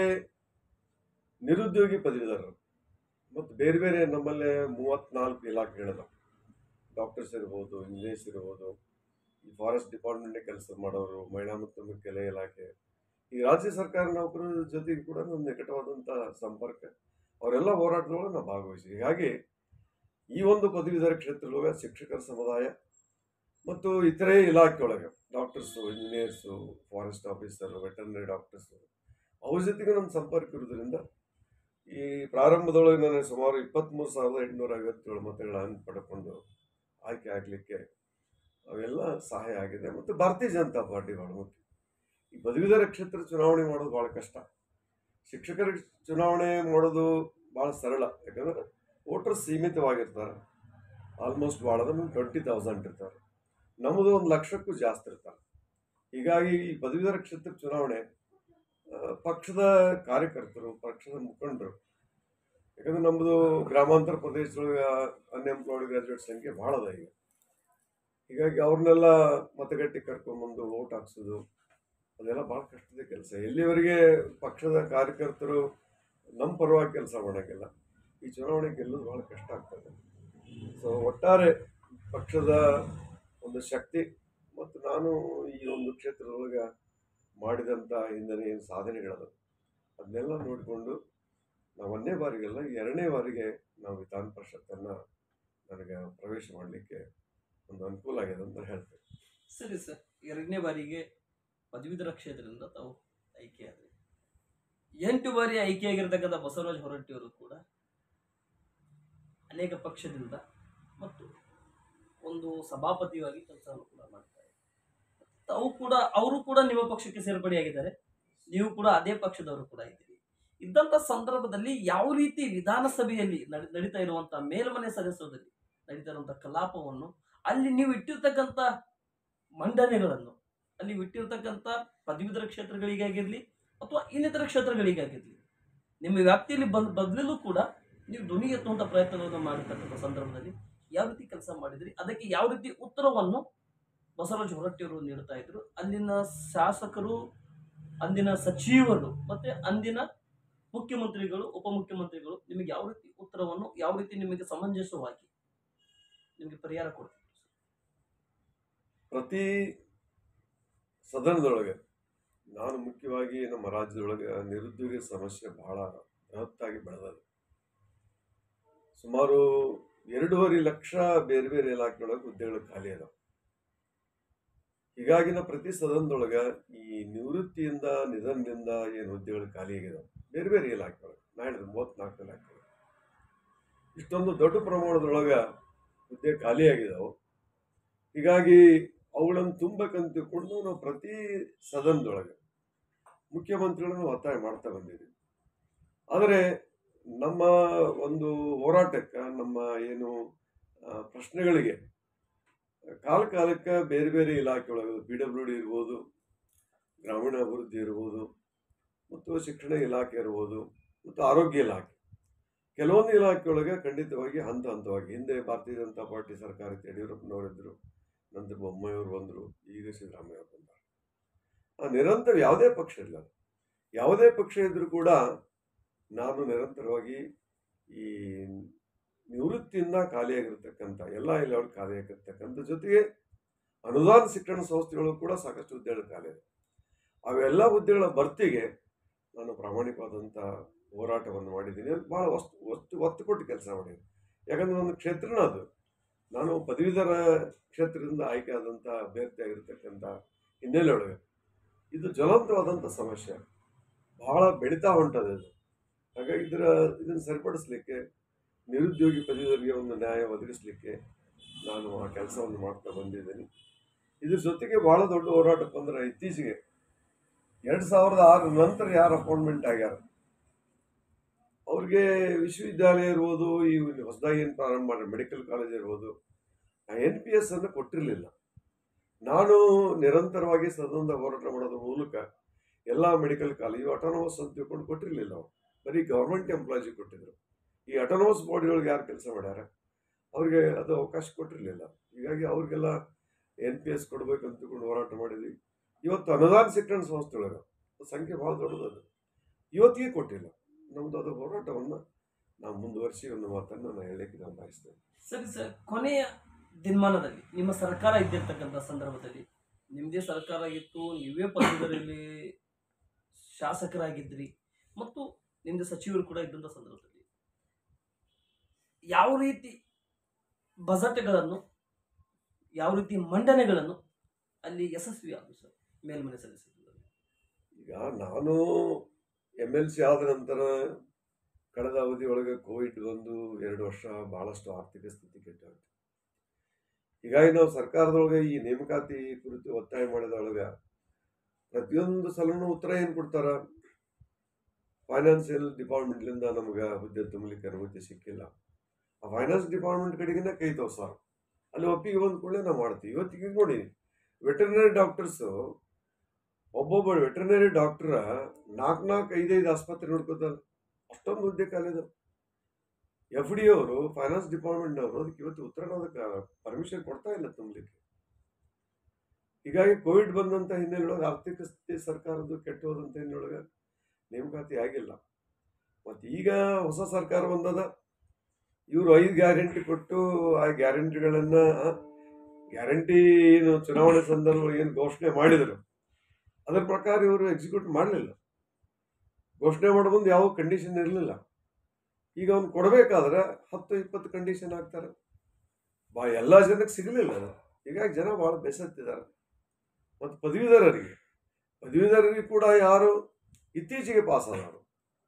ನಿರುದ್ಯೋಗಿ ಪದವೀಧರರು ಮತ್ತು ಬೇರೆ ಬೇರೆ ನಮ್ಮಲ್ಲೇ ಮೂವತ್ನಾಲ್ಕು ಇಲಾಖೆಗಳಿದಾವೆ ಡಾಕ್ಟರ್ಸ್ ಇರ್ಬೋದು ಇಂಜಿನಿಯರ್ಸ್ ಇರ್ಬೋದು ಈ ಫಾರೆಸ್ಟ್ ಡಿಪಾರ್ಟ್ಮೆಂಟ್ನೇ ಕೆಲಸ ಮಾಡೋರು ಮಹಿಳಾ ಮತ್ತು ಮಕ್ಕಳ ಇಲಾಖೆ ಈ ರಾಜ್ಯ ಸರ್ಕಾರ ನೌಕರರ ಜೊತೆಗೆ ಕೂಡ ನನ್ನ ನಿಕಟವಾದಂಥ ಸಂಪರ್ಕ ಅವರೆಲ್ಲ ಹೋರಾಟದೊಳಗೆ ನಾವು ಭಾಗವಹಿಸಿ ಹೀಗಾಗಿ ಈ ಒಂದು ಪದವೀಧರ ಕ್ಷೇತ್ರದೊಳಗೆ ಶಿಕ್ಷಕರ ಸಮುದಾಯ ಮತ್ತು ಇತರೆ ಇಲಾಖೆ ಒಳಗೆ doctors engineers forest officer veterinary doctors ಅವ್ರ ಜೊತೆಗೆ ನನ್ನ ಸಂಪರ್ಕ ಇರೋದ್ರಿಂದ ಈ ಪ್ರಾರಂಭದೊಳಗೆ ನಾನು ಸುಮಾರು ಇಪ್ಪತ್ತ್ಮೂರು ಸಾವಿರದ ಎಂಟುನೂರ ಐವತ್ತೇಳು ಮತಗಳನ್ನು ಪಡ್ಕೊಂಡು ಆಯ್ಕೆ ಆಗಲಿಕ್ಕೆ ಅವೆಲ್ಲ ಸಹಾಯ ಆಗಿದೆ ಮತ್ತು ಭಾರತೀಯ ಜನತಾ ಪಾರ್ಟಿ ಭಾಳ ಮುಖ್ಯ ಈ ಪದವೀಧರ ಕ್ಷೇತ್ರ ಚುನಾವಣೆ ಮಾಡೋದು ಭಾಳ ಕಷ್ಟ ಶಿಕ್ಷಕರ ಚುನಾವಣೆ ಮಾಡೋದು ಭಾಳ ಸರಳ ಯಾಕಂದ್ರೆ ವೋಟರ್ ಸೀಮಿತವಾಗಿರ್ತಾರೆ ಆಲ್ಮೋಸ್ಟ್ ಭಾಳ ಅಂದ್ರೆ ಟ್ವೆಂಟಿ ತೌಸಂಡ್ ಇರ್ತಾರೆ ನಮ್ಮದು ಒಂದು ಲಕ್ಷಕ್ಕೂ ಜಾಸ್ತಿ ಇರ್ತಾರೆ ಹೀಗಾಗಿ ಈ ಪದವೀಧರ ಕ್ಷೇತ್ರ ಚುನಾವಣೆ ಆ, ಪಕ್ಷದ ಕಾರ್ಯಕರ್ತರು ಪಕ್ಷದ ಮುಖಂಡರು ಯಾಕಂದ್ರೆ ನಮ್ಮದು ಗ್ರಾಮಾಂತರ ಪ್ರದೇಶದೊಳಗೆ ಅನ್ಎಂಪ್ಲಾಯ್ಡ್ ಗ್ರಾಜುಯೇಟ್ ಸಂಖ್ಯೆ ಭಾಳ ಅದ ಈಗ ಹೀಗಾಗಿ ಅವ್ರನ್ನೆಲ್ಲ ಮತಗಟ್ಟೆ ಕರ್ಕೊಂಬಂದು ವೋಟ್ ಹಾಕ್ಸೋದು ಅದೆಲ್ಲ ಭಾಳ ಕಷ್ಟದ ಕೆಲಸ ಎಲ್ಲಿವರೆಗೆ ಪಕ್ಷದ ಕಾರ್ಯಕರ್ತರು ನಮ್ಮ ಪರವಾಗಿ ಕೆಲಸ ಮಾಡೋಂಗಿಲ್ಲ ಈ ಚುನಾವಣೆ ಗೆಲ್ಲೋದು ಭಾಳ ಕಷ್ಟ ಆಗ್ತದೆ ಸೊ ಒಟ್ಟಾರೆ ಪಕ್ಷದ ಒಂದು ಶಕ್ತಿ ಮತ್ತು ನಾನು ಈ ಒಂದು ಕ್ಷೇತ್ರದೊಳಗೆ ಮಾಡಿದಂಥ ಹಿಂದಿನ ಏನು ಸಾಧನೆಗಳದ ಅದನ್ನೆಲ್ಲ ನೋಡಿಕೊಂಡು ನಾವು ಒಂದನೇ ಬಾರಿಗೆಲ್ಲ ಎರಡನೇ ಬಾರಿಗೆ ನಾವು ವಿಧಾನ ಪರಿಷತ್ತನ್ನು ನನಗೆ ಪ್ರವೇಶ ಮಾಡಲಿಕ್ಕೆ ಒಂದು ಅನುಕೂಲ ಆಗಿದೆ ಅಂತ ಹೇಳ್ತೇನೆ ಸರಿ ಸರ್ ಎರಡನೇ ಬಾರಿಗೆ ಪದವೀಧರ ಕ್ಷೇತ್ರದಿಂದ ತಾವು ಆಯ್ಕೆಯಾದ್ರಿ ಎಂಟು ಬಾರಿ ಆಯ್ಕೆಯಾಗಿರ್ತಕ್ಕಂಥ ಬಸವರಾಜ ಹೊರಟ್ಟಿಯವರು ಕೂಡ ಅನೇಕ ಪಕ್ಷದಿಂದ ಮತ್ತು ಒಂದು ಸಭಾಪತಿಯಾಗಿ ಕೆಲಸವನ್ನು ಕೂಡ ಮಾಡ್ತಾರೆ ತಾವು ಕೂಡ ಅವರು ಕೂಡ ನಿಮ್ಮ ಪಕ್ಷಕ್ಕೆ ಸೇರ್ಪಡೆಯಾಗಿದ್ದಾರೆ ನೀವು ಕೂಡ ಅದೇ ಪಕ್ಷದವರು ಕೂಡ ಇದ್ದೀರಿ ಇದ್ದಂಥ ಸಂದರ್ಭದಲ್ಲಿ ಯಾವ ರೀತಿ ವಿಧಾನಸಭೆಯಲ್ಲಿ ನಡೆ- ನಡೀತಾ ಇರುವಂತಹ ಮೇಲ್ಮನೆ ಸದಸ್ಯರಲ್ಲಿ ನಡೀತಾ ಇರುವಂತಹ ಕಲಾಪವನ್ನು ಅಲ್ಲಿ ನೀವು ಇಟ್ಟಿರ್ತಕ್ಕಂಥ ಮಂಡನೆಗಳನ್ನು ಅಲ್ಲಿ ಇಟ್ಟಿರ್ತಕ್ಕಂಥ ಪದವೀಧರ ಕ್ಷೇತ್ರಗಳಿಗಾಗಿರ್ಲಿ ಅಥವಾ ಇನ್ನಿತರ ಕ್ಷೇತ್ರಗಳಿಗಾಗಿರ್ಲಿ ನಿಮ್ಮ ವ್ಯಾಪ್ತಿಯಲ್ಲಿ ಬಂದ್ ಬದಲೂ ಕೂಡ ನೀವು ಧ್ವನಿ ಎತ್ತುವಂಥ ಪ್ರಯತ್ನಗಳನ್ನು ಮಾಡಿರ್ತಕ್ಕಂಥ ಸಂದರ್ಭದಲ್ಲಿ ಯಾವ ರೀತಿ ಕೆಲಸ ಮಾಡಿದ್ರಿ ಅದಕ್ಕೆ ಯಾವ ರೀತಿ ಉತ್ತರವನ್ನು ಬಸವರಾಜ ಹೊರಟ್ಟಿಯವರು ನೀಡ್ತಾ ಇದ್ರು ಅಲ್ಲಿನ ಶಾಸಕರು ಅಂದಿನ ಸಚಿವರು ಮತ್ತೆ ಅಂದಿನ ಮುಖ್ಯಮಂತ್ರಿಗಳು ಉಪಮುಖ್ಯಮಂತ್ರಿಗಳು ನಿಮಗೆ ಯಾವ ರೀತಿ ಉತ್ತರವನ್ನು ಯಾವ ರೀತಿ ನಿಮಗೆ ಸಮಂಜಸವಾಗಿ ನಿಮಗೆ ಪರಿಹಾರ ಕೊಡ್ತಿದ್ರು ಪ್ರತಿ ಸದನದೊಳಗೆ ನಾನು ಮುಖ್ಯವಾಗಿ ನಮ್ಮ ರಾಜ್ಯದೊಳಗೆ ನಿರುದ್ಯೋಗ ಸಮಸ್ಯೆ ಬಹಳ ಬೃಹತ್ತಾಗಿ ಬೆಳೆದದು ಸುಮಾರು ಎರಡೂವರೆ ಲಕ್ಷ ಬೇರೆ ಬೇರೆ ಇಲಾಖೆಯೊಳಗೆ ಹುದ್ದೆಗಳು ಖಾಲಿ ಅದಾವ ಹೀಗಾಗಿ ನಾವು ಪ್ರತಿ ಸದನದೊಳಗೆ ಈ ನಿವೃತ್ತಿಯಿಂದ ನಿಧನದಿಂದ ಏನು ಹುದ್ದೆಗಳು ಖಾಲಿ ಆಗಿದಾವೆ ಬೇರೆ ಬೇರೆ ಇಲಾಖೆಗಳು ನಾ ಹೇಳಿದೆ ಮೂವತ್ನಾಲ್ಕು ಇಲಾಖೆಗಳು ಇಷ್ಟೊಂದು ದೊಡ್ಡ ಪ್ರಮಾಣದೊಳಗೆ ಹುದ್ದೆ ಖಾಲಿ ಆಗಿದಾವೆ ಹೀಗಾಗಿ ಅವುಗಳನ್ನು ತುಂಬಬೇಕಂತ ತಿಳ್ಕೊಂಡು ನಾವು ಪ್ರತಿ ಸದನದೊಳಗೆ ಮುಖ್ಯಮಂತ್ರಿಗಳನ್ನು ಒತ್ತಾಯ ಮಾಡ್ತಾ ಬಂದಿದ್ದೀವಿ ಆದರೆ ನಮ್ಮ ಒಂದು ಹೋರಾಟಕ್ಕೆ ನಮ್ಮ ಏನು ಆ, ಪ್ರಶ್ನೆಗಳಿಗೆ ಕಾಲ ಕಾಲಕ್ಕೆ ಬೇರೆ ಬೇರೆ ಇಲಾಖೆ ಒಳಗೆ ಪಿ ಡಬ್ಲ್ಯೂ ಡಿ ಇರ್ಬೋದು ಗ್ರಾಮೀಣ ಅಭಿವೃದ್ಧಿ ಇರ್ಬೋದು ಮತ್ತು ಶಿಕ್ಷಣ ಇಲಾಖೆ ಇರ್ಬೋದು ಮತ್ತು ಆರೋಗ್ಯ ಇಲಾಖೆ ಕೆಲವೊಂದು ಇಲಾಖೆ ಒಳಗೆ ಖಂಡಿತವಾಗಿ ಹಂತ ಹಂತವಾಗಿ ಹಿಂದೆ ಭಾರತೀಯ ಜನತಾ ಪಾರ್ಟಿ ಸರ್ಕಾರ ಇತ್ತು, ಯಡಿಯೂರಪ್ಪನವರಿದ್ದರು ನಂತರ ಬೊಮ್ಮಾಯಿಯವರು ಬಂದರು ಈಗ ಸಿದ್ದರಾಮಯ್ಯ ಅವರು ಬಂದರು ಆ ನಿರಂತರ ಯಾವುದೇ ಪಕ್ಷ ಇಲ್ಲ ಯಾವುದೇ ಪಕ್ಷ ಇದ್ರೂ ಕೂಡ ನಾನು ನಿರಂತರವಾಗಿ ಈ ನಿವೃತ್ತಿಯಿಂದ ಖಾಲಿಯಾಗಿರ್ತಕ್ಕಂಥ ಎಲ್ಲ ಇಲಾಖೆ ಖಾಲಿಯಾಗಿರ್ತಕ್ಕಂಥ ಜೊತೆಗೆ ಅನುದಾನ ಶಿಕ್ಷಣ ಸಂಸ್ಥೆಗಳು ಕೂಡ ಸಾಕಷ್ಟು ಹುದ್ದೆಗಳು ಖಾಲಿ ಇದೆ ಅವೆಲ್ಲ ಹುದ್ದೆಗಳ ಭರ್ತಿಗೆ ನಾನು ಪ್ರಾಮಾಣಿಕವಾದಂಥ ಹೋರಾಟವನ್ನು ಮಾಡಿದ್ದೀನಿ ಅದು ಭಾಳ ವಸ್ತು ವಸ್ತು ಒತ್ತು ಕೊಟ್ಟು ಕೆಲಸ ಮಾಡಿದ್ದೀನಿ ಯಾಕಂದ್ರೆ ನನ್ನ ಕ್ಷೇತ್ರನ ಅದು ನಾನು ಪದವೀಧರ ಕ್ಷೇತ್ರದಿಂದ ಆಯ್ಕೆ ಆದಂಥ ಅಭ್ಯರ್ಥಿ ಆಗಿರ್ತಕ್ಕಂಥ ಹಿನ್ನೆಲೆ ಒಳಗೆ ಇದು ಜ್ವಲಂತವಾದಂಥ ಸಮಸ್ಯೆ ಬಹಳ ಬೆಳೀತಾ ಹೊಂಟದೆ ಇದು ಹಾಗಾಗಿ ಇದರ ಇದನ್ನು ಸರಿಪಡಿಸ್ಲಿಕ್ಕೆ ನಿರುದ್ಯೋಗಿ ಪದವೀಧರಿಗೆ ಒಂದು ನ್ಯಾಯ ಒದಗಿಸ್ಲಿಕ್ಕೆ ನಾನು ಆ ಕೆಲಸವನ್ನು ಮಾಡ್ತಾ ಬಂದಿದ್ದೀನಿ ಇದ್ರ ಜೊತೆಗೆ ಬಹಳ ದೊಡ್ಡ ಹೋರಾಟಕ್ಕೆ ಅಂದ್ರೆ ಇತ್ತೀಚೆಗೆ ಎರಡು ಸಾವಿರದ ಆರ ನಂತರ ಯಾರು ಅಪಾಯಿಂಟ್ಮೆಂಟ್ ಆಗ್ಯಾರ ಅವ್ರಿಗೆ ವಿಶ್ವವಿದ್ಯಾಲಯ ಇರ್ಬೋದು ಈ ಹೊಸದಾಗಿ ಏನು ಪ್ರಾರಂಭ ಮಾಡಿ ಮೆಡಿಕಲ್ ಕಾಲೇಜ್ ಇರ್ಬೋದು ಆ ಎನ್ ಪಿ ಎಸ್ ಅನ್ನು ಕೊಟ್ಟಿರಲಿಲ್ಲ ನಾನು ನಿರಂತರವಾಗಿ ಸದನದ ಹೋರಾಟ ಮಾಡೋದ್ರ ಮೂಲಕ ಎಲ್ಲ ಮೆಡಿಕಲ್ ಕಾಲೇಜು ಅಟಾನಮಸ್ ಅಂತ ತಿಳ್ಕೊಂಡು ಕೊಟ್ಟಿರಲಿಲ್ಲ ಅವ್ರು ಬರೀ ಗೌರ್ಮೆಂಟ್ ಎಂಪ್ಲಾಯ್ಸಿಗೆ ಕೊಟ್ಟಿದ್ರು ಈ ಅಟಾನಮಸ್ ಬಾಡಿಯೊಳಗೆ ಯಾರು ಕೆಲಸ ಮಾಡ್ಯಾರ ಅವ್ರಿಗೆ ಅದು ಅವಕಾಶ ಕೊಟ್ಟಿರಲಿಲ್ಲ ಹೀಗಾಗಿ ಅವ್ರಿಗೆಲ್ಲ ಎನ್ ಪಿ ಎಸ್ ಕೊಡ್ಬೇಕು ಅಂತ ತಿಳ್ಕೊಂಡು ಹೋರಾಟ ಮಾಡಿದ್ವಿ ಇವತ್ತು ಅನುದಾನ ಶಿಕ್ಷಣ ಸಂಸ್ಥೆಯೊಳಗೆ ಸಂಖ್ಯೆ ಭಾಳ ದೊಡ್ಡದದು ಇವತ್ತಿಗೆ ಕೊಟ್ಟಿಲ್ಲ ನಮ್ಮದು ಅದು ಹೋರಾಟವನ್ನು ನಾವು ಮುಂದುವರಿಸಿ ಒಂದು ಮಾತನ್ನು ನಾನು ಹೇಳಲಿಕ್ಕೆ ನಾನು ಬಯಸ್ತೇನೆ ಸರಿ ಸರ್ ಕೊನೆಯ ದಿನಮಾನದಲ್ಲಿ ನಿಮ್ಮ ಸರ್ಕಾರ ಇದ್ದಿರ್ತಕ್ಕಂಥ ಸಂದರ್ಭದಲ್ಲಿ ನಿಮ್ಮದೇ ಸರ್ಕಾರ ಇತ್ತು ನೀವೇ ಪದವೀಧರಲ್ಲಿ ಶಾಸಕರಾಗಿದ್ರಿ ಮತ್ತು ನಿಮ್ಮದೇ ಸಚಿವರು ಕೂಡ ಇದ್ದಂಥ ಸಂದರ್ಭದಲ್ಲಿ ಯಾವ ರೀತಿ ಬಜೆಟ್ಗಳನ್ನು ಯಾವ ರೀತಿ ಮಂಡನೆಗಳನ್ನು ಅಲ್ಲಿ ಯಶಸ್ವಿ ಆದವು ಸರ್ ಮೇಲ್ಮನೆ ಸಲ್ಲಿಸಿದ್ರು ಈಗ ನಾನು ಎಮ್ ಎಲ್ ಸಿ ಆದ ನಂತರ ಕಳೆದ ಅವಧಿಯೊಳಗೆ ಕೋವಿಡ್ ಬಂದು ಎರಡು ವರ್ಷ ಭಾಳಷ್ಟು ಆರ್ಥಿಕ ಸ್ಥಿತಿ ಕೆಟ್ಟೋಯ್ತು ಹೀಗಾಗಿ ನಾವು ಸರ್ಕಾರದೊಳಗೆ ಈ ನೇಮಕಾತಿ ಕುರಿತು ಒತ್ತಾಯ ಮಾಡಿದೊಳಗೆ ಪ್ರತಿಯೊಂದು ಸಲನೂ ಉತ್ತರ ಏನು ಕೊಡ್ತಾರ ಫೈನಾನ್ಸಿಯಲ್ ಡಿಪಾರ್ಟ್ಮೆಂಟ್ಲಿಂದ ನಮ್ಗೆ ಹುದ್ದೆ ತುಂಬಲಿಕ್ಕೆ ಅನುಮತಿ ಸಿಕ್ಕಿಲ್ಲ ಆ ಫೈನಾನ್ಸ್ ಡಿಪಾರ್ಟ್ಮೆಂಟ್ ಕಡೆಗಿಂದ ಕೈ ತೋರ್ಸಾರ ಅಲ್ಲಿ ಒಪ್ಪಿಗೆ ಬಂದ ಕೂಡಲೇ ನಾವು ಮಾಡ್ತೀವಿ ಇವತ್ತಿಗೆ ನೋಡಿ ವೆಟರ್ನರಿ ಡಾಕ್ಟರ್ಸು ಒಬ್ಬೊಬ್ಬ ವೆಟರ್ನರಿ ಡಾಕ್ಟರ್ ನಾಲ್ಕು ನಾಲ್ಕು ಐದೈದು ಆಸ್ಪತ್ರೆ ನೋಡ್ಕೋತಾರೆ ಅಷ್ಟೊಂದು ಹುದ್ದೆ ಕಾಲಿದೆ ಎಫ್ ಡಿ ಅವರು ಫೈನಾನ್ಸ್ ಡಿಪಾರ್ಟ್ಮೆಂಟ್ನವರು ಅದಕ್ಕೆ ಇವತ್ತು ಉತ್ತರ ಅದಕ್ಕೆ ಪರ್ಮಿಷನ್ ಕೊಡ್ತಾ ಇಲ್ಲ ತುಂಬಲಿಕ್ಕೆ ಹೀಗಾಗಿ ಕೋವಿಡ್ ಬಂದಂಥ ಹಿನ್ನೆಲೆಯೊಳಗೆ ಆರ್ಥಿಕ ಸ್ಥಿತಿ ಸರ್ಕಾರದ್ದು ಕೆಟ್ಟು ಹೋದಂಥ ಹಿನ್ನೆಲೆಯೊಳಗೆ ನೇಮಕಾತಿ ಆಗಿಲ್ಲ ಮತ್ತು ಈಗ ಹೊಸ ಸರ್ಕಾರ ಬಂದದ ಇವರು ಐದು ಗ್ಯಾರಂಟಿ ಕೊಟ್ಟು ಆ ಗ್ಯಾರಂಟಿಗಳನ್ನು ಗ್ಯಾರಂಟಿ ಏನು ಚುನಾವಣೆ ಸಂದರ್ಭ ಏನು ಘೋಷಣೆ ಮಾಡಿದರು ಅದರ ಪ್ರಕಾರ ಇವರು ಎಕ್ಸಿಕ್ಯೂಟ್ ಮಾಡಲಿಲ್ಲ ಘೋಷಣೆ ಮಾಡೋ ಮುಂದೆ ಯಾವ ಕಂಡೀಷನ್ ಇರಲಿಲ್ಲ ಈಗ ಅವ್ನು ಕೊಡಬೇಕಾದ್ರೆ ಹತ್ತು ಇಪ್ಪತ್ತು ಕಂಡೀಷನ್ ಹಾಕ್ತಾರೆ ಬಾ ಎಲ್ಲ ಜನಕ್ಕೆ ಸಿಗಲಿಲ್ಲ ಅದು ಹೀಗಾಗಿ ಜನ ಭಾಳ ಬೇಸತ್ತಿದ್ದಾರೆ ಮತ್ತು ಪದವೀಧರರಿಗೆ ಪದವೀಧರರಿಗೆ ಕೂಡ ಯಾರು ಇತ್ತೀಚೆಗೆ ಪಾಸ್ ಆದವರು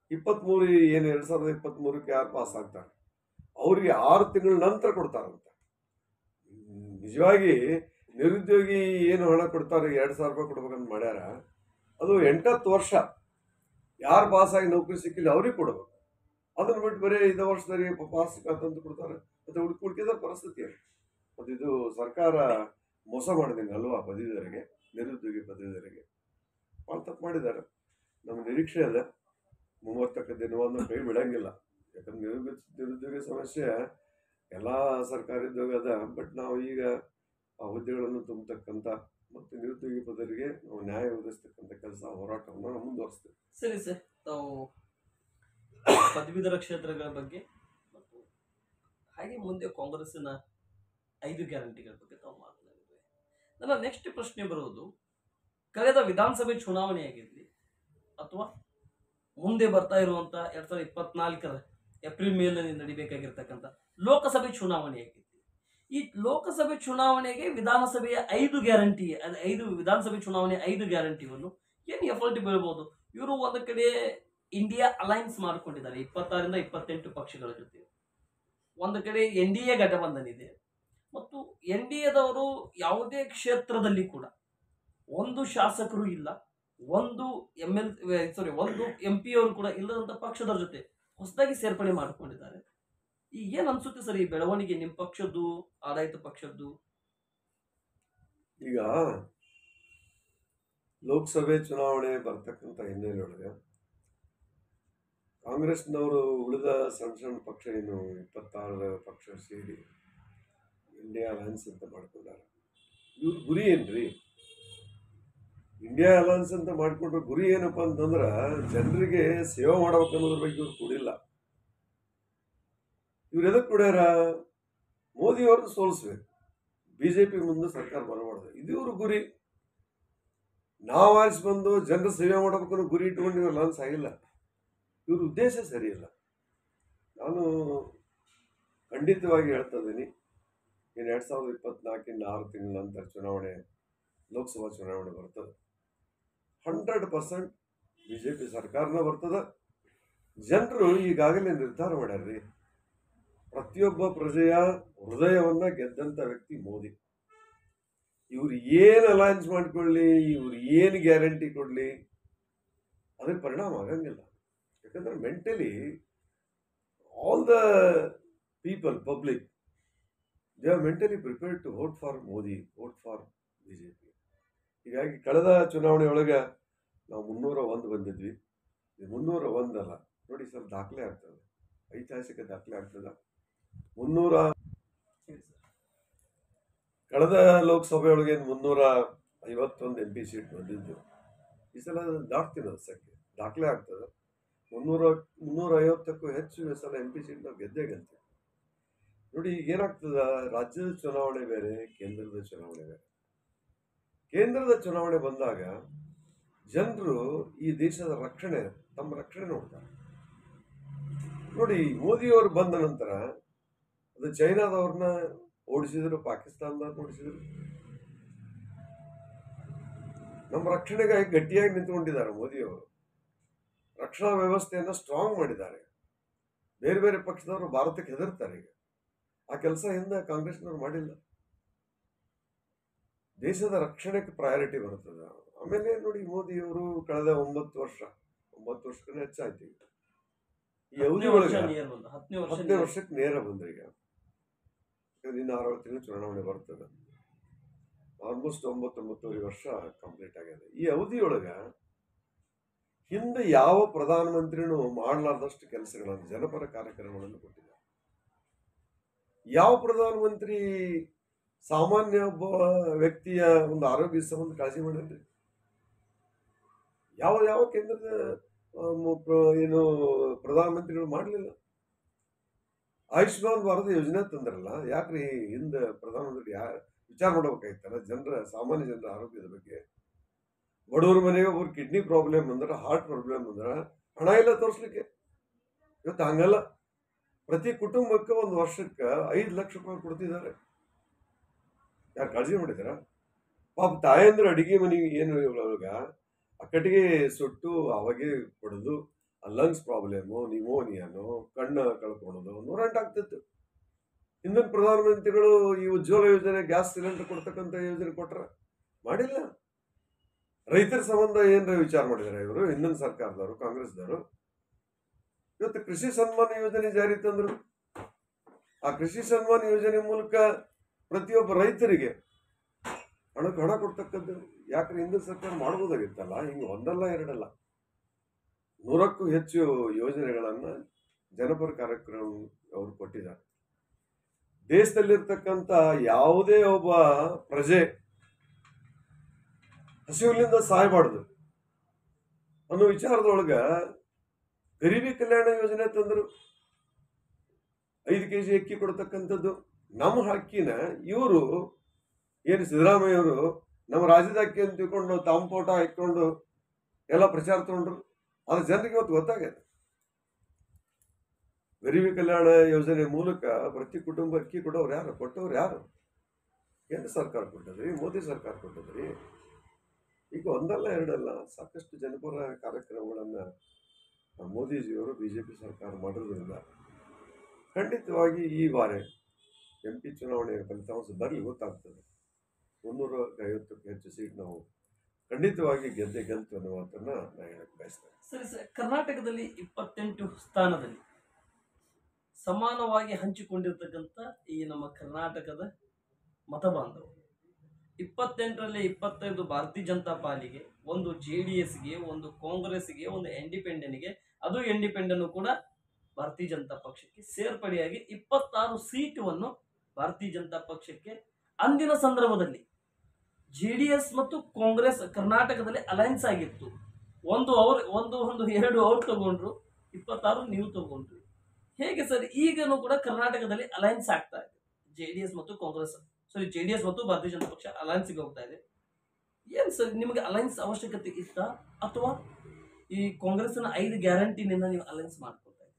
ಇಪ್ಪತ್ತ್ಮೂರು ಏನು ಎರಡು ಸಾವಿರದ ಇಪ್ಪತ್ತ್ಮೂರಕ್ಕೆ ಯಾರು ಪಾಸ್ ಆಗ್ತಾರೆ ಅವರಿಗೆ ಆರು ತಿಂಗಳ ನಂತರ ಕೊಡ್ತಾರಂತೆ ಹ್ಮ್, ನಿಜವಾಗಿ ನಿರುದ್ಯೋಗಿ ಏನು ಹಣ ಕೊಡ್ತಾರೆ ಎರಡು ಸಾವಿರ ರೂಪಾಯಿ ಕೊಡ್ಬೇಕಂತ ಮಾಡ್ಯಾರ ಅದು ಎಂಟತ್ತು ವರ್ಷ ಯಾರು ಪಾಸಾಗಿ ನೌಕರಿ ಸಿಕ್ಕಿಲ್ಲ ಅವ್ರಿಗೆ ಕೊಡ್ಬೇಕು ಅದನ್ನ ಬಿಟ್ಟು ಬರೀ ಐದು ವರ್ಷದಲ್ಲಿ ಪಾಸ್ ಅಂತಂದು ಕೊಡ್ತಾರೆ ಮತ್ತೆ ಉಳ್ಕ ಉಳ್ಕಿದ ಪರಿಸ್ಥಿತಿ ಅದು. ಮತ್ತು ಇದು ಸರ್ಕಾರ ಮೋಸ ಮಾಡಿದಂಗೆ ಅಲ್ವಾ ಪದವೀಧರಿಗೆ ನಿರುದ್ಯೋಗಿ ಪದವೀಧರಿಗೆ ಭಾಳ ತಪ್ಪು ಮಾಡಿದ್ದಾರೆ ನಮ್ಮ ನಿರೀಕ್ಷೆ ಅದ ಮೂವತ್ತಕ್ಕೆ ದಿನವನ್ನು ಕೈ ಬಿಡಂಗಿಲ್ಲ ಯಾಕಂದ್ರೆ ನಿರುದ್ಯೋಗ ನಿರುದ್ಯೋಗ ಸಮಸ್ಯೆ ಎಲ್ಲ ಸರ್ಕಾರಿ ಉದ್ಯೋಗ ಅದ ಬಟ್ ನಾವು ಈಗ ಆ ಹುದ್ದೆಗಳನ್ನು ತುಂಬತಕ್ಕಂಥ ಮತ್ತು ನಿರುದ್ಯೋಗಿ ಪದರಿಗೆ ನಾವು ನ್ಯಾಯ ಒದಗಿಸ್ತಕ್ಕಂಥ ಕೆಲಸ ಹೋರಾಟವನ್ನು ನಾವು ಮುಂದುವರಿಸ್ತೇವೆ ಸರಿ ಸರ್ ತಾವು ಪದವೀಧರ ಕ್ಷೇತ್ರಗಳ ಬಗ್ಗೆ ಮತ್ತು ಹಾಗೆ ಮುಂದೆ ಕಾಂಗ್ರೆಸ್ಸಿನ ಐದು ಗ್ಯಾರಂಟಿಗಳ ಬಗ್ಗೆ ತಾವು ಮಾತನಾಡಿದ್ವಿ ನನ್ನ ನೆಕ್ಸ್ಟ್ ಪ್ರಶ್ನೆ ಬರುವುದು ಕಳೆದ ವಿಧಾನಸಭೆ ಚುನಾವಣೆ ಆಗಿರಲಿ ಅಥವಾ ಮುಂದೆ ಬರ್ತಾ ಇರುವಂತ ಎರಡ್ ಸಾವಿರದ ಇಪ್ಪತ್ನಾಲ್ಕರ ಏಪ್ರಿಲ್ ಮೇನಲ್ಲಿ ನಡಿಬೇಕಾಗಿರ್ತಕ್ಕಂಥ ಲೋಕಸಭೆ ಚುನಾವಣೆ ಆಗಿರಲಿ ಈ ಲೋಕಸಭೆ ಚುನಾವಣೆಗೆ ವಿಧಾನಸಭೆಯ ಐದು ಗ್ಯಾರಂಟಿ ಅದ್ ಐದು ವಿಧಾನಸಭೆ ಚುನಾವಣೆ ಐದು ಗ್ಯಾರಂಟಿಯನ್ನು ಏನು ಎಫರ್ಟ್ ಬೀಳ್ಬೋದು ಇವರು ಒಂದು ಕಡೆ ಇಂಡಿಯಾ ಅಲೈನ್ಸ್ ಮಾಡಿಕೊಂಡಿದ್ದಾರೆ ಇಪ್ಪತ್ತಾರರಿಂದ ಇಪ್ಪತ್ತೆಂಟು ಪಕ್ಷಗಳ ಜೊತೆ ಒಂದು ಕಡೆ ಎನ್ ಡಿ ಎ ಘಟಬಂಧನ್ ಇದೆ ಮತ್ತು ಎನ್ ಡಿ ಎದವರು ಯಾವುದೇ ಕ್ಷೇತ್ರದಲ್ಲಿ ಕೂಡ ಒಂದು ಶಾಸಕರು ಇಲ್ಲ ಒಂದು ಎಮ್ ಎಲ್ ಸಾರಿ ಒಂದು ಎಂ ಪಿ ಅವರು ಕೂಡ ಇಲ್ಲದಂತ ಪಕ್ಷದವ್ರ ಜೊತೆ ಹೊಸದಾಗಿ ಸೇರ್ಪಡೆ ಮಾಡಿಕೊಂಡಿದ್ದಾರೆ ಈಗ ಏನ್ ಅನ್ಸುತ್ತೆ ಸರ್ ಈ ಬೆಳವಣಿಗೆ ನಿಮ್ಮ ಪಕ್ಷದ್ದು ಆಡಳಿತ ಪಕ್ಷದ್ದು ಈಗ ಲೋಕಸಭೆ ಚುನಾವಣೆ ಬರ್ತಕ್ಕಂಥ ಹಿನ್ನೆಲೆಯೊಳಗೆ ಕಾಂಗ್ರೆಸ್ನವರು ಉಳಿದ ಸಣ್ಣ ಸಣ್ಣ ಪಕ್ಷ ಏನು ಇಪ್ಪತ್ತಾರು ಪಕ್ಷ ಸೇರಿ ಇಂಡಿಯಾ ಅಲಯನ್ಸ್ ಅಂತ ಮಾಡ್ಕೊಂಡಾರ ಇವ್ರ ಗುರಿ ಏನ್ರಿ ಇಂಡಿಯಾ ಅಲಯನ್ಸ್ ಅಂತ ಮಾಡ್ಕೊಂಡ್ರೆ ಗುರಿ ಏನಪ್ಪ ಅಂತಂದ್ರೆ ಜನರಿಗೆ ಸೇವೆ ಮಾಡ್ಬೇಕು ಅನ್ನೋದ್ರ ಬಗ್ಗೆ ಇವ್ರು ಕೂಡಿಲ್ಲ ಇವ್ರು ಎದಕ್ಕೆ ಕೊಡ್ಯಾರ ಮೋದಿಯವ್ರನ್ನ ಸೋಲಿಸ್ಬೇಕು ಬಿ ಜೆ ಪಿ ಮುಂದೆ ಸರ್ಕಾರ ಬರಬಾರ್ದು ಇದು ಇವ್ರ ಗುರಿ ನಾವು ಆರಿಸಿ ಬಂದು ಜನರ ಸೇವೆ ಮಾಡಬೇಕು ಅನ್ನೋ ಗುರಿ ಇಟ್ಕೊಂಡು ಇವ್ರು ಲಾನ್ಸ್ ಆಗಿಲ್ಲ ಇವ್ರ ಉದ್ದೇಶ ಸರಿಯಿಲ್ಲ ನಾನು ಖಂಡಿತವಾಗಿ ಹೇಳ್ತಾ ಇದ್ದೀನಿ ಇನ್ನು ಎರಡು ಸಾವಿರದ ಇಪ್ಪತ್ನಾಲ್ಕಿಂದ ಆರು ತಿಂಗಳ ನಂತರ ಚುನಾವಣೆ ಲೋಕಸಭಾ ಚುನಾವಣೆ ಬರ್ತದೆ hundred percent B J P ಸರ್ಕಾರನ ಬರ್ತದೆ ಜನರು ಈಗಾಗಲೇ ನಿರ್ಧಾರ ಮಾಡ್ಯಾರ್ರಿ ಪ್ರತಿಯೊಬ್ಬ ಪ್ರಜೆಯ ಹೃದಯವನ್ನ ಗೆದ್ದಂತ ವ್ಯಕ್ತಿ ಮೋದಿ ಇವ್ರು ಏನು ಅಲಯನ್ಸ್ ಮಾಡ್ಕೊಳ್ಳಿ ಇವ್ರು ಏನು ಗ್ಯಾರಂಟಿ ಕೊಡ್ಲಿ ಅದಕ್ಕೆ ಪರಿಣಾಮ ಆಗಂಗಿಲ್ಲ ಯಾಕಂದ್ರೆ mentally all the people public they are mentally prepared to vote for Modi vote for B J P ಹೀಗಾಗಿ ಕಳೆದ ಚುನಾವಣೆ ಒಳಗೆ ನಾವು ಮುನ್ನೂರ ಒಂದು ಬಂದಿದ್ವಿ ಇದು ಮುನ್ನೂರ ಒಂದಲ್ಲ ನೋಡಿ ಸರ್ ದಾಖಲೆ ಆಗ್ತದೆ ಐತಿಹಾಸಿಕ ದಾಖಲೆ ಆಗ್ತದೆ ಮುನ್ನೂರ ಹೇಳಿ ಸರ್ ಕಳೆದ ಲೋಕಸಭೆಯೊಳಗೆ ಮುನ್ನೂರ ಐವತ್ತೊಂದು ಎಂ ಪಿ ಸೀಟ್ ಬಂದಿದ್ದು ಈ ಸಲ ದಾಟ್ತೀನಿ ಅದು ಸಕ್ಕೆ ದಾಖಲೆ ಆಗ್ತದೆ ಮುನ್ನೂರ ಮುನ್ನೂರ ಐವತ್ತಕ್ಕೂ ಹೆಚ್ಚು ಈ ಸಲ ಎಂ ಪಿ ಸೀಟ್ ನಾವು ಗೆದ್ದೇ ಗೆಲ್ತೀವಿ ನೋಡಿ ಈಗ ಏನಾಗ್ತದ ರಾಜ್ಯದ ಚುನಾವಣೆ ಬೇರೆ ಕೇಂದ್ರದ ಚುನಾವಣೆ ಬೇರೆ ಕೇಂದ್ರದ ಚುನಾವಣೆ ಬಂದಾಗ ಜನರು ಈ ದೇಶದ ರಕ್ಷಣೆ ತಮ್ಮ ರಕ್ಷಣೆ ನೋಡ್ತಾರೆ ನೋಡಿ ಮೋದಿಯವರು ಬಂದ ನಂತರ ಅದು ಚೈನಾದವ್ರನ್ನ ಓಡಿಸಿದ್ರು ಪಾಕಿಸ್ತಾನದವ್ರನ್ನ ಓಡಿಸಿದ್ರು ನಮ್ಮ ರಕ್ಷಣೆಗಾಗಿ ಗಟ್ಟಿಯಾಗಿ ನಿಂತ್ಕೊಂಡಿದ್ದಾರೆ ಮೋದಿಯವರು ರಕ್ಷಣಾ ವ್ಯವಸ್ಥೆಯನ್ನು ಸ್ಟ್ರಾಂಗ್ ಮಾಡಿದ್ದಾರೆ ಬೇರೆ ಬೇರೆ ಪಕ್ಷದವರು ಭಾರತಕ್ಕೆ ಹೆದರ್ತಾರೆ ಈಗ ಆ ಕೆಲಸ ಹಿಂದೆ ಕಾಂಗ್ರೆಸ್ನವ್ರು ಮಾಡಿಲ್ಲ ದೇಶದ ರಕ್ಷಣೆಗೆ ಪ್ರಯಾರಿಟಿ ಬರ್ತದೆ ಆಮೇಲೆ ನೋಡಿ ಮೋದಿಯವರು ಕಳೆದ ಒಂಬತ್ತು ವರ್ಷ ಒಂಬತ್ತು ವರ್ಷಕ್ಕೂ ಹೆಚ್ಚಾಯ್ತು ಈಗ ಈ ಅವಧಿ ಹತ್ತನೇ ವರ್ಷ ಒಳಗೆ ನಿಯರ್ ಬಂದು ಹತ್ತನೇ ವರ್ಷ ಹತ್ತನೇ ವರ್ಷಕ್ಕೆ ನೇರ ಬಂದ್ರಿ ಈಗ ಯಾಕಂದ್ರೆ ಇನ್ನು ಆರು ತಿಂಗಳು ಚುನಾವಣೆ ಬರ್ತದೆ ಆಲ್ಮೋಸ್ಟ್ ಒಂಬತ್ತೊಂಬತ್ತುವರೆ ವರ್ಷ ಕಂಪ್ಲೀಟ್ ಆಗಿದೆ ಈ ಅವಧಿಯೊಳಗ ಹಿಂದೆ ಯಾವ ಪ್ರಧಾನಮಂತ್ರಿನೂ ಮಾಡಲಾರ್ದಷ್ಟು ಕೆಲಸಗಳನ್ನು ಜನಪರ ಕಾರ್ಯಕ್ರಮಗಳನ್ನು ಕೊಟ್ಟಿದ್ದಾರೆ ಯಾವ ಪ್ರಧಾನಮಂತ್ರಿ ಸಾಮಾನ್ಯ ಒಬ್ಬ ವ್ಯಕ್ತಿಯ ಒಂದು ಆರೋಗ್ಯ ಸಂಬಂಧ ಕಾಳಜಿ ಮಾಡಿದ್ರಿ ಯಾವ ಯಾವ ಕೇಂದ್ರದ ಆ, ಮು- ಪ್ರ- ಏನು ಪ್ರಧಾನಮಂತ್ರಿಗಳು ಮಾಡಲಿಲ್ಲ ಆಯುಷ್ಮಾನ್ ಭಾರತ ಯೋಜನೆ ತಂದ್ರಲ್ಲ ಯಾಕ್ರಿ ಹಿಂದೆ ಪ್ರಧಾನಮಂತ್ರಿ ಯಾ ವಿಚಾರ ಮಾಡ್ಬೇಕಾಯ್ತಲ್ಲ ಜನರ ಸಾಮಾನ್ಯ ಜನರ ಆರೋಗ್ಯದ ಬಗ್ಗೆ ಬಡವ್ರ ಮನೆಗೆ ಒಬ್ರು ಕಿಡ್ನಿ ಪ್ರಾಬ್ಲಮ್ ಅಂದ್ರೆ ಹಾರ್ಟ್ ಪ್ರಾಬ್ಲಮ್ ಅಂದ್ರೆ ಹಣ ಇಲ್ಲ ತೋರಿಸ್ಲಿಕ್ಕೆ ಇವತ್ತು ಹಂಗಲ್ಲ ಪ್ರತಿ ಕುಟುಂಬಕ್ಕೆ ಒಂದು ವರ್ಷಕ್ಕೆ ಐದು ಲಕ್ಷ ರೂಪಾಯಿ ಕೊಡ್ತಿದ್ದಾರೆ ಯಾರು ಕಾಳಜಿ ಮಾಡಿದಾರ ಪಾಪ ತಾಯಂದ್ರ ಅಡಿಗೆ ಮನೆಗೆ ಏನು ಒಳಗ ಆ ಕಟ್ಟಿಗೆ ಸುಟ್ಟು ಅವಾಗೆ ಕೊಡೋದು ಲಂಗ್ಸ್ ಪ್ರಾಬ್ಲಮು ನಿಮೋನಿಯಾನು ಕಣ್ಣು ಕಳ್ಕೊಳೋದು ನೂರೆಂಟು ಆಗ್ತಿತ್ತು ಹಿಂದಿನ ಪ್ರಧಾನಮಂತ್ರಿಗಳು ಈ ಉಜ್ವಲ ಯೋಜನೆ ಗ್ಯಾಸ್ ಸಿಲಿಂಡರ್ ಕೊಡ್ತಕ್ಕಂಥ ಯೋಜನೆ ಕೊಟ್ರ ಮಾಡಿಲ್ಲ ರೈತರ ಸಂಬಂಧ ಏನ್ರ ವಿಚಾರ ಮಾಡಿದಾರೆ ಇವರು ಹಿಂದಿನ ಸರ್ಕಾರದವರು ಕಾಂಗ್ರೆಸ್ದವರು ಇವತ್ತು ಕೃಷಿ ಸನ್ಮಾನ ಯೋಜನೆ ಜಾರಿ ತಂದ್ರು ಆ ಕೃಷಿ ಸನ್ಮಾನ ಯೋಜನೆ ಮೂಲಕ ಪ್ರತಿಯೊಬ್ಬ ರೈತರಿಗೆ ಹಣಕ್ಕೆ ಹಣ ಕೊಡ್ತಕ್ಕದ್ದು ಯಾಕಂದ್ರೆ ಹಿಂದಿನ ಸರ್ಕಾರ ಮಾಡ್ಬೋದಾಗಿತ್ತಲ್ಲ ಹಿಂಗೆ ಒಂದಲ್ಲ ಎರಡಲ್ಲ ನೂರಕ್ಕೂ ಹೆಚ್ಚು ಯೋಜನೆಗಳನ್ನ ಜನಪರ ಕಾರ್ಯಕ್ರಮ ಅವರು ಕೊಟ್ಟಿದ್ದಾರೆ ದೇಶದಲ್ಲಿರ್ತಕ್ಕಂಥ ಯಾವುದೇ ಒಬ್ಬ ಪ್ರಜೆ ಹಸಿವಿನಿಂದ ಸಾಯಬಾರ್ದು ಅನ್ನೋ ವಿಚಾರದೊಳಗ ಗರೀಬಿ ಕಲ್ಯಾಣ ಯೋಜನೆ ತಂದರು ಐದು ಕೆ ಜಿ ಅಕ್ಕಿ ಕೊಡ್ತಕ್ಕಂಥದ್ದು ನಮ್ಮ ಅಕ್ಕಿನ ಇವರು ಏನು ಸಿದ್ದರಾಮಯ್ಯವರು ನಮ್ಮ ರಾಜ್ಯದ ಅಕ್ಕಿ ಅಂತ ತಿಳ್ಕೊಂಡು ತಾವು ಫೋಟೋ ಹಾಕೊಂಡು ಎಲ್ಲ ಪ್ರಚಾರ ತಗೊಂಡ್ರು ಅದು ಜನರಿಗೆ ಇವತ್ತು ಗೊತ್ತಾಗಿದೆ ಗರೀಬಿ ಕಲ್ಯಾಣ ಯೋಜನೆ ಮೂಲಕ ಪ್ರತಿ ಕುಟುಂಬ ಅಕ್ಕಿ ಕೊಡೋರು ಯಾರು ಕೊಟ್ಟವ್ರು ಯಾರು ಕೇಂದ್ರ ಸರ್ಕಾರ ಕೊಟ್ಟದ್ರಿ ಮೋದಿ ಸರ್ಕಾರ ಕೊಟ್ಟದ್ರಿ ಈಗ ಒಂದಲ್ಲ ಎರಡಲ್ಲ ಸಾಕಷ್ಟು ಜನಪರ ಕಾರ್ಯಕ್ರಮಗಳನ್ನು ಮೋದಿಜಿಯವರು ಬಿ ಜೆ ಪಿ ಸರ್ಕಾರ ಮಾಡಿರೋದ್ರಿಂದ ಖಂಡಿತವಾಗಿ ಈ ಬಾರಿ ಎಂ ಪಿ ಚುನಾವಣೆಯ ಫಲಿತಾಂಶ ಬರಲಿ ಗೊತ್ತಾಗ್ತದೆ ಮುನ್ನೂರ ಐವತ್ತಕ್ಕೂ ಹೆಚ್ಚು ಸೀಟ್ ನಾವು ಖಂಡಿತವಾಗಿ ಗೆದ್ದೆ ಗೆಲ್ತು ಅನ್ನೋ ಮಾತನ್ನ ನಾನು ಹೇಳಕ್ಕೆ ಬಯಸ್ತೇನೆ ಸರಿ ಸರ್ ಕರ್ನಾಟಕದಲ್ಲಿ ಇಪ್ಪತ್ತೆಂಟು ಸ್ಥಾನದಲ್ಲಿ ಸಮಾನವಾಗಿ ಹಂಚಿಕೊಂಡಿರ್ತಕ್ಕಂಥ ಈ ನಮ್ಮ ಕರ್ನಾಟಕದ ಮತಬಾಂಧವರು ಇಪ್ಪತ್ತೆಂಟರಲ್ಲಿ ಇಪ್ಪತ್ತೈದು ಭಾರತೀಯ ಜನತಾ ಪಾರ್ಟಿಗೆ ಒಂದು ಜೆ ಡಿ ಎಸ್ಗೆ ಒಂದು ಕಾಂಗ್ರೆಸ್ಗೆ ಒಂದು ಇಂಡಿಪೆಂಡೆಂಟ್ಗೆ ಅದು ಇಂಡಿಪೆಂಡೆಂಟ್ ಕೂಡ ಭಾರತೀಯ ಜನತಾ ಪಕ್ಷಕ್ಕೆ ಸೇರ್ಪಡೆಯಾಗಿ ಇಪ್ಪತ್ತಾರು ಸೀಟುವನ್ನು ಭಾರತೀಯ ಜನತಾ ಪಕ್ಷಕ್ಕೆ ಅಂದಿನ ಸಂದರ್ಭದಲ್ಲಿ ಜೆ ಡಿ ಎಸ್ ಮತ್ತು ಕಾಂಗ್ರೆಸ್ ಕರ್ನಾಟಕದಲ್ಲಿ ಅಲೈನ್ಸ್ ಆಗಿತ್ತು ಒಂದು ಅವ್ರು ಒಂದು ಒಂದು ಎರಡು ಅವ್ರು ತಗೊಂಡ್ರು ಇಪ್ಪತ್ತಾರು ನೀವು ತಗೊಂಡ್ರಿ ಹೇಗೆ ಸರ್ ಈಗನೂ ಕೂಡ ಕರ್ನಾಟಕದಲ್ಲಿ ಅಲೈನ್ಸ್ ಆಗ್ತಾ ಇದೆ ಜೆ ಡಿ ಎಸ್ ಮತ್ತು Congress sorry J D S ಮತ್ತು ಭಾರತೀಯ ಜನತಾ ಪಕ್ಷ ಅಲೈನ್ಸ್ಗೆ ಹೋಗ್ತಾ ಇದೆ ಏನು ಸರ್ ನಿಮಗೆ ಅಲೈನ್ಸ್ ಅವಶ್ಯಕತೆ ಇತ್ತಾ ಅಥವಾ ಈ ಕಾಂಗ್ರೆಸ್ನ ಐದು ಗ್ಯಾರಂಟಿನಿಂದ ನೀವು ಅಲೈನ್ಸ್ ಮಾಡ್ಕೊಳ್ತಾ ಇದ್ದೀರಾ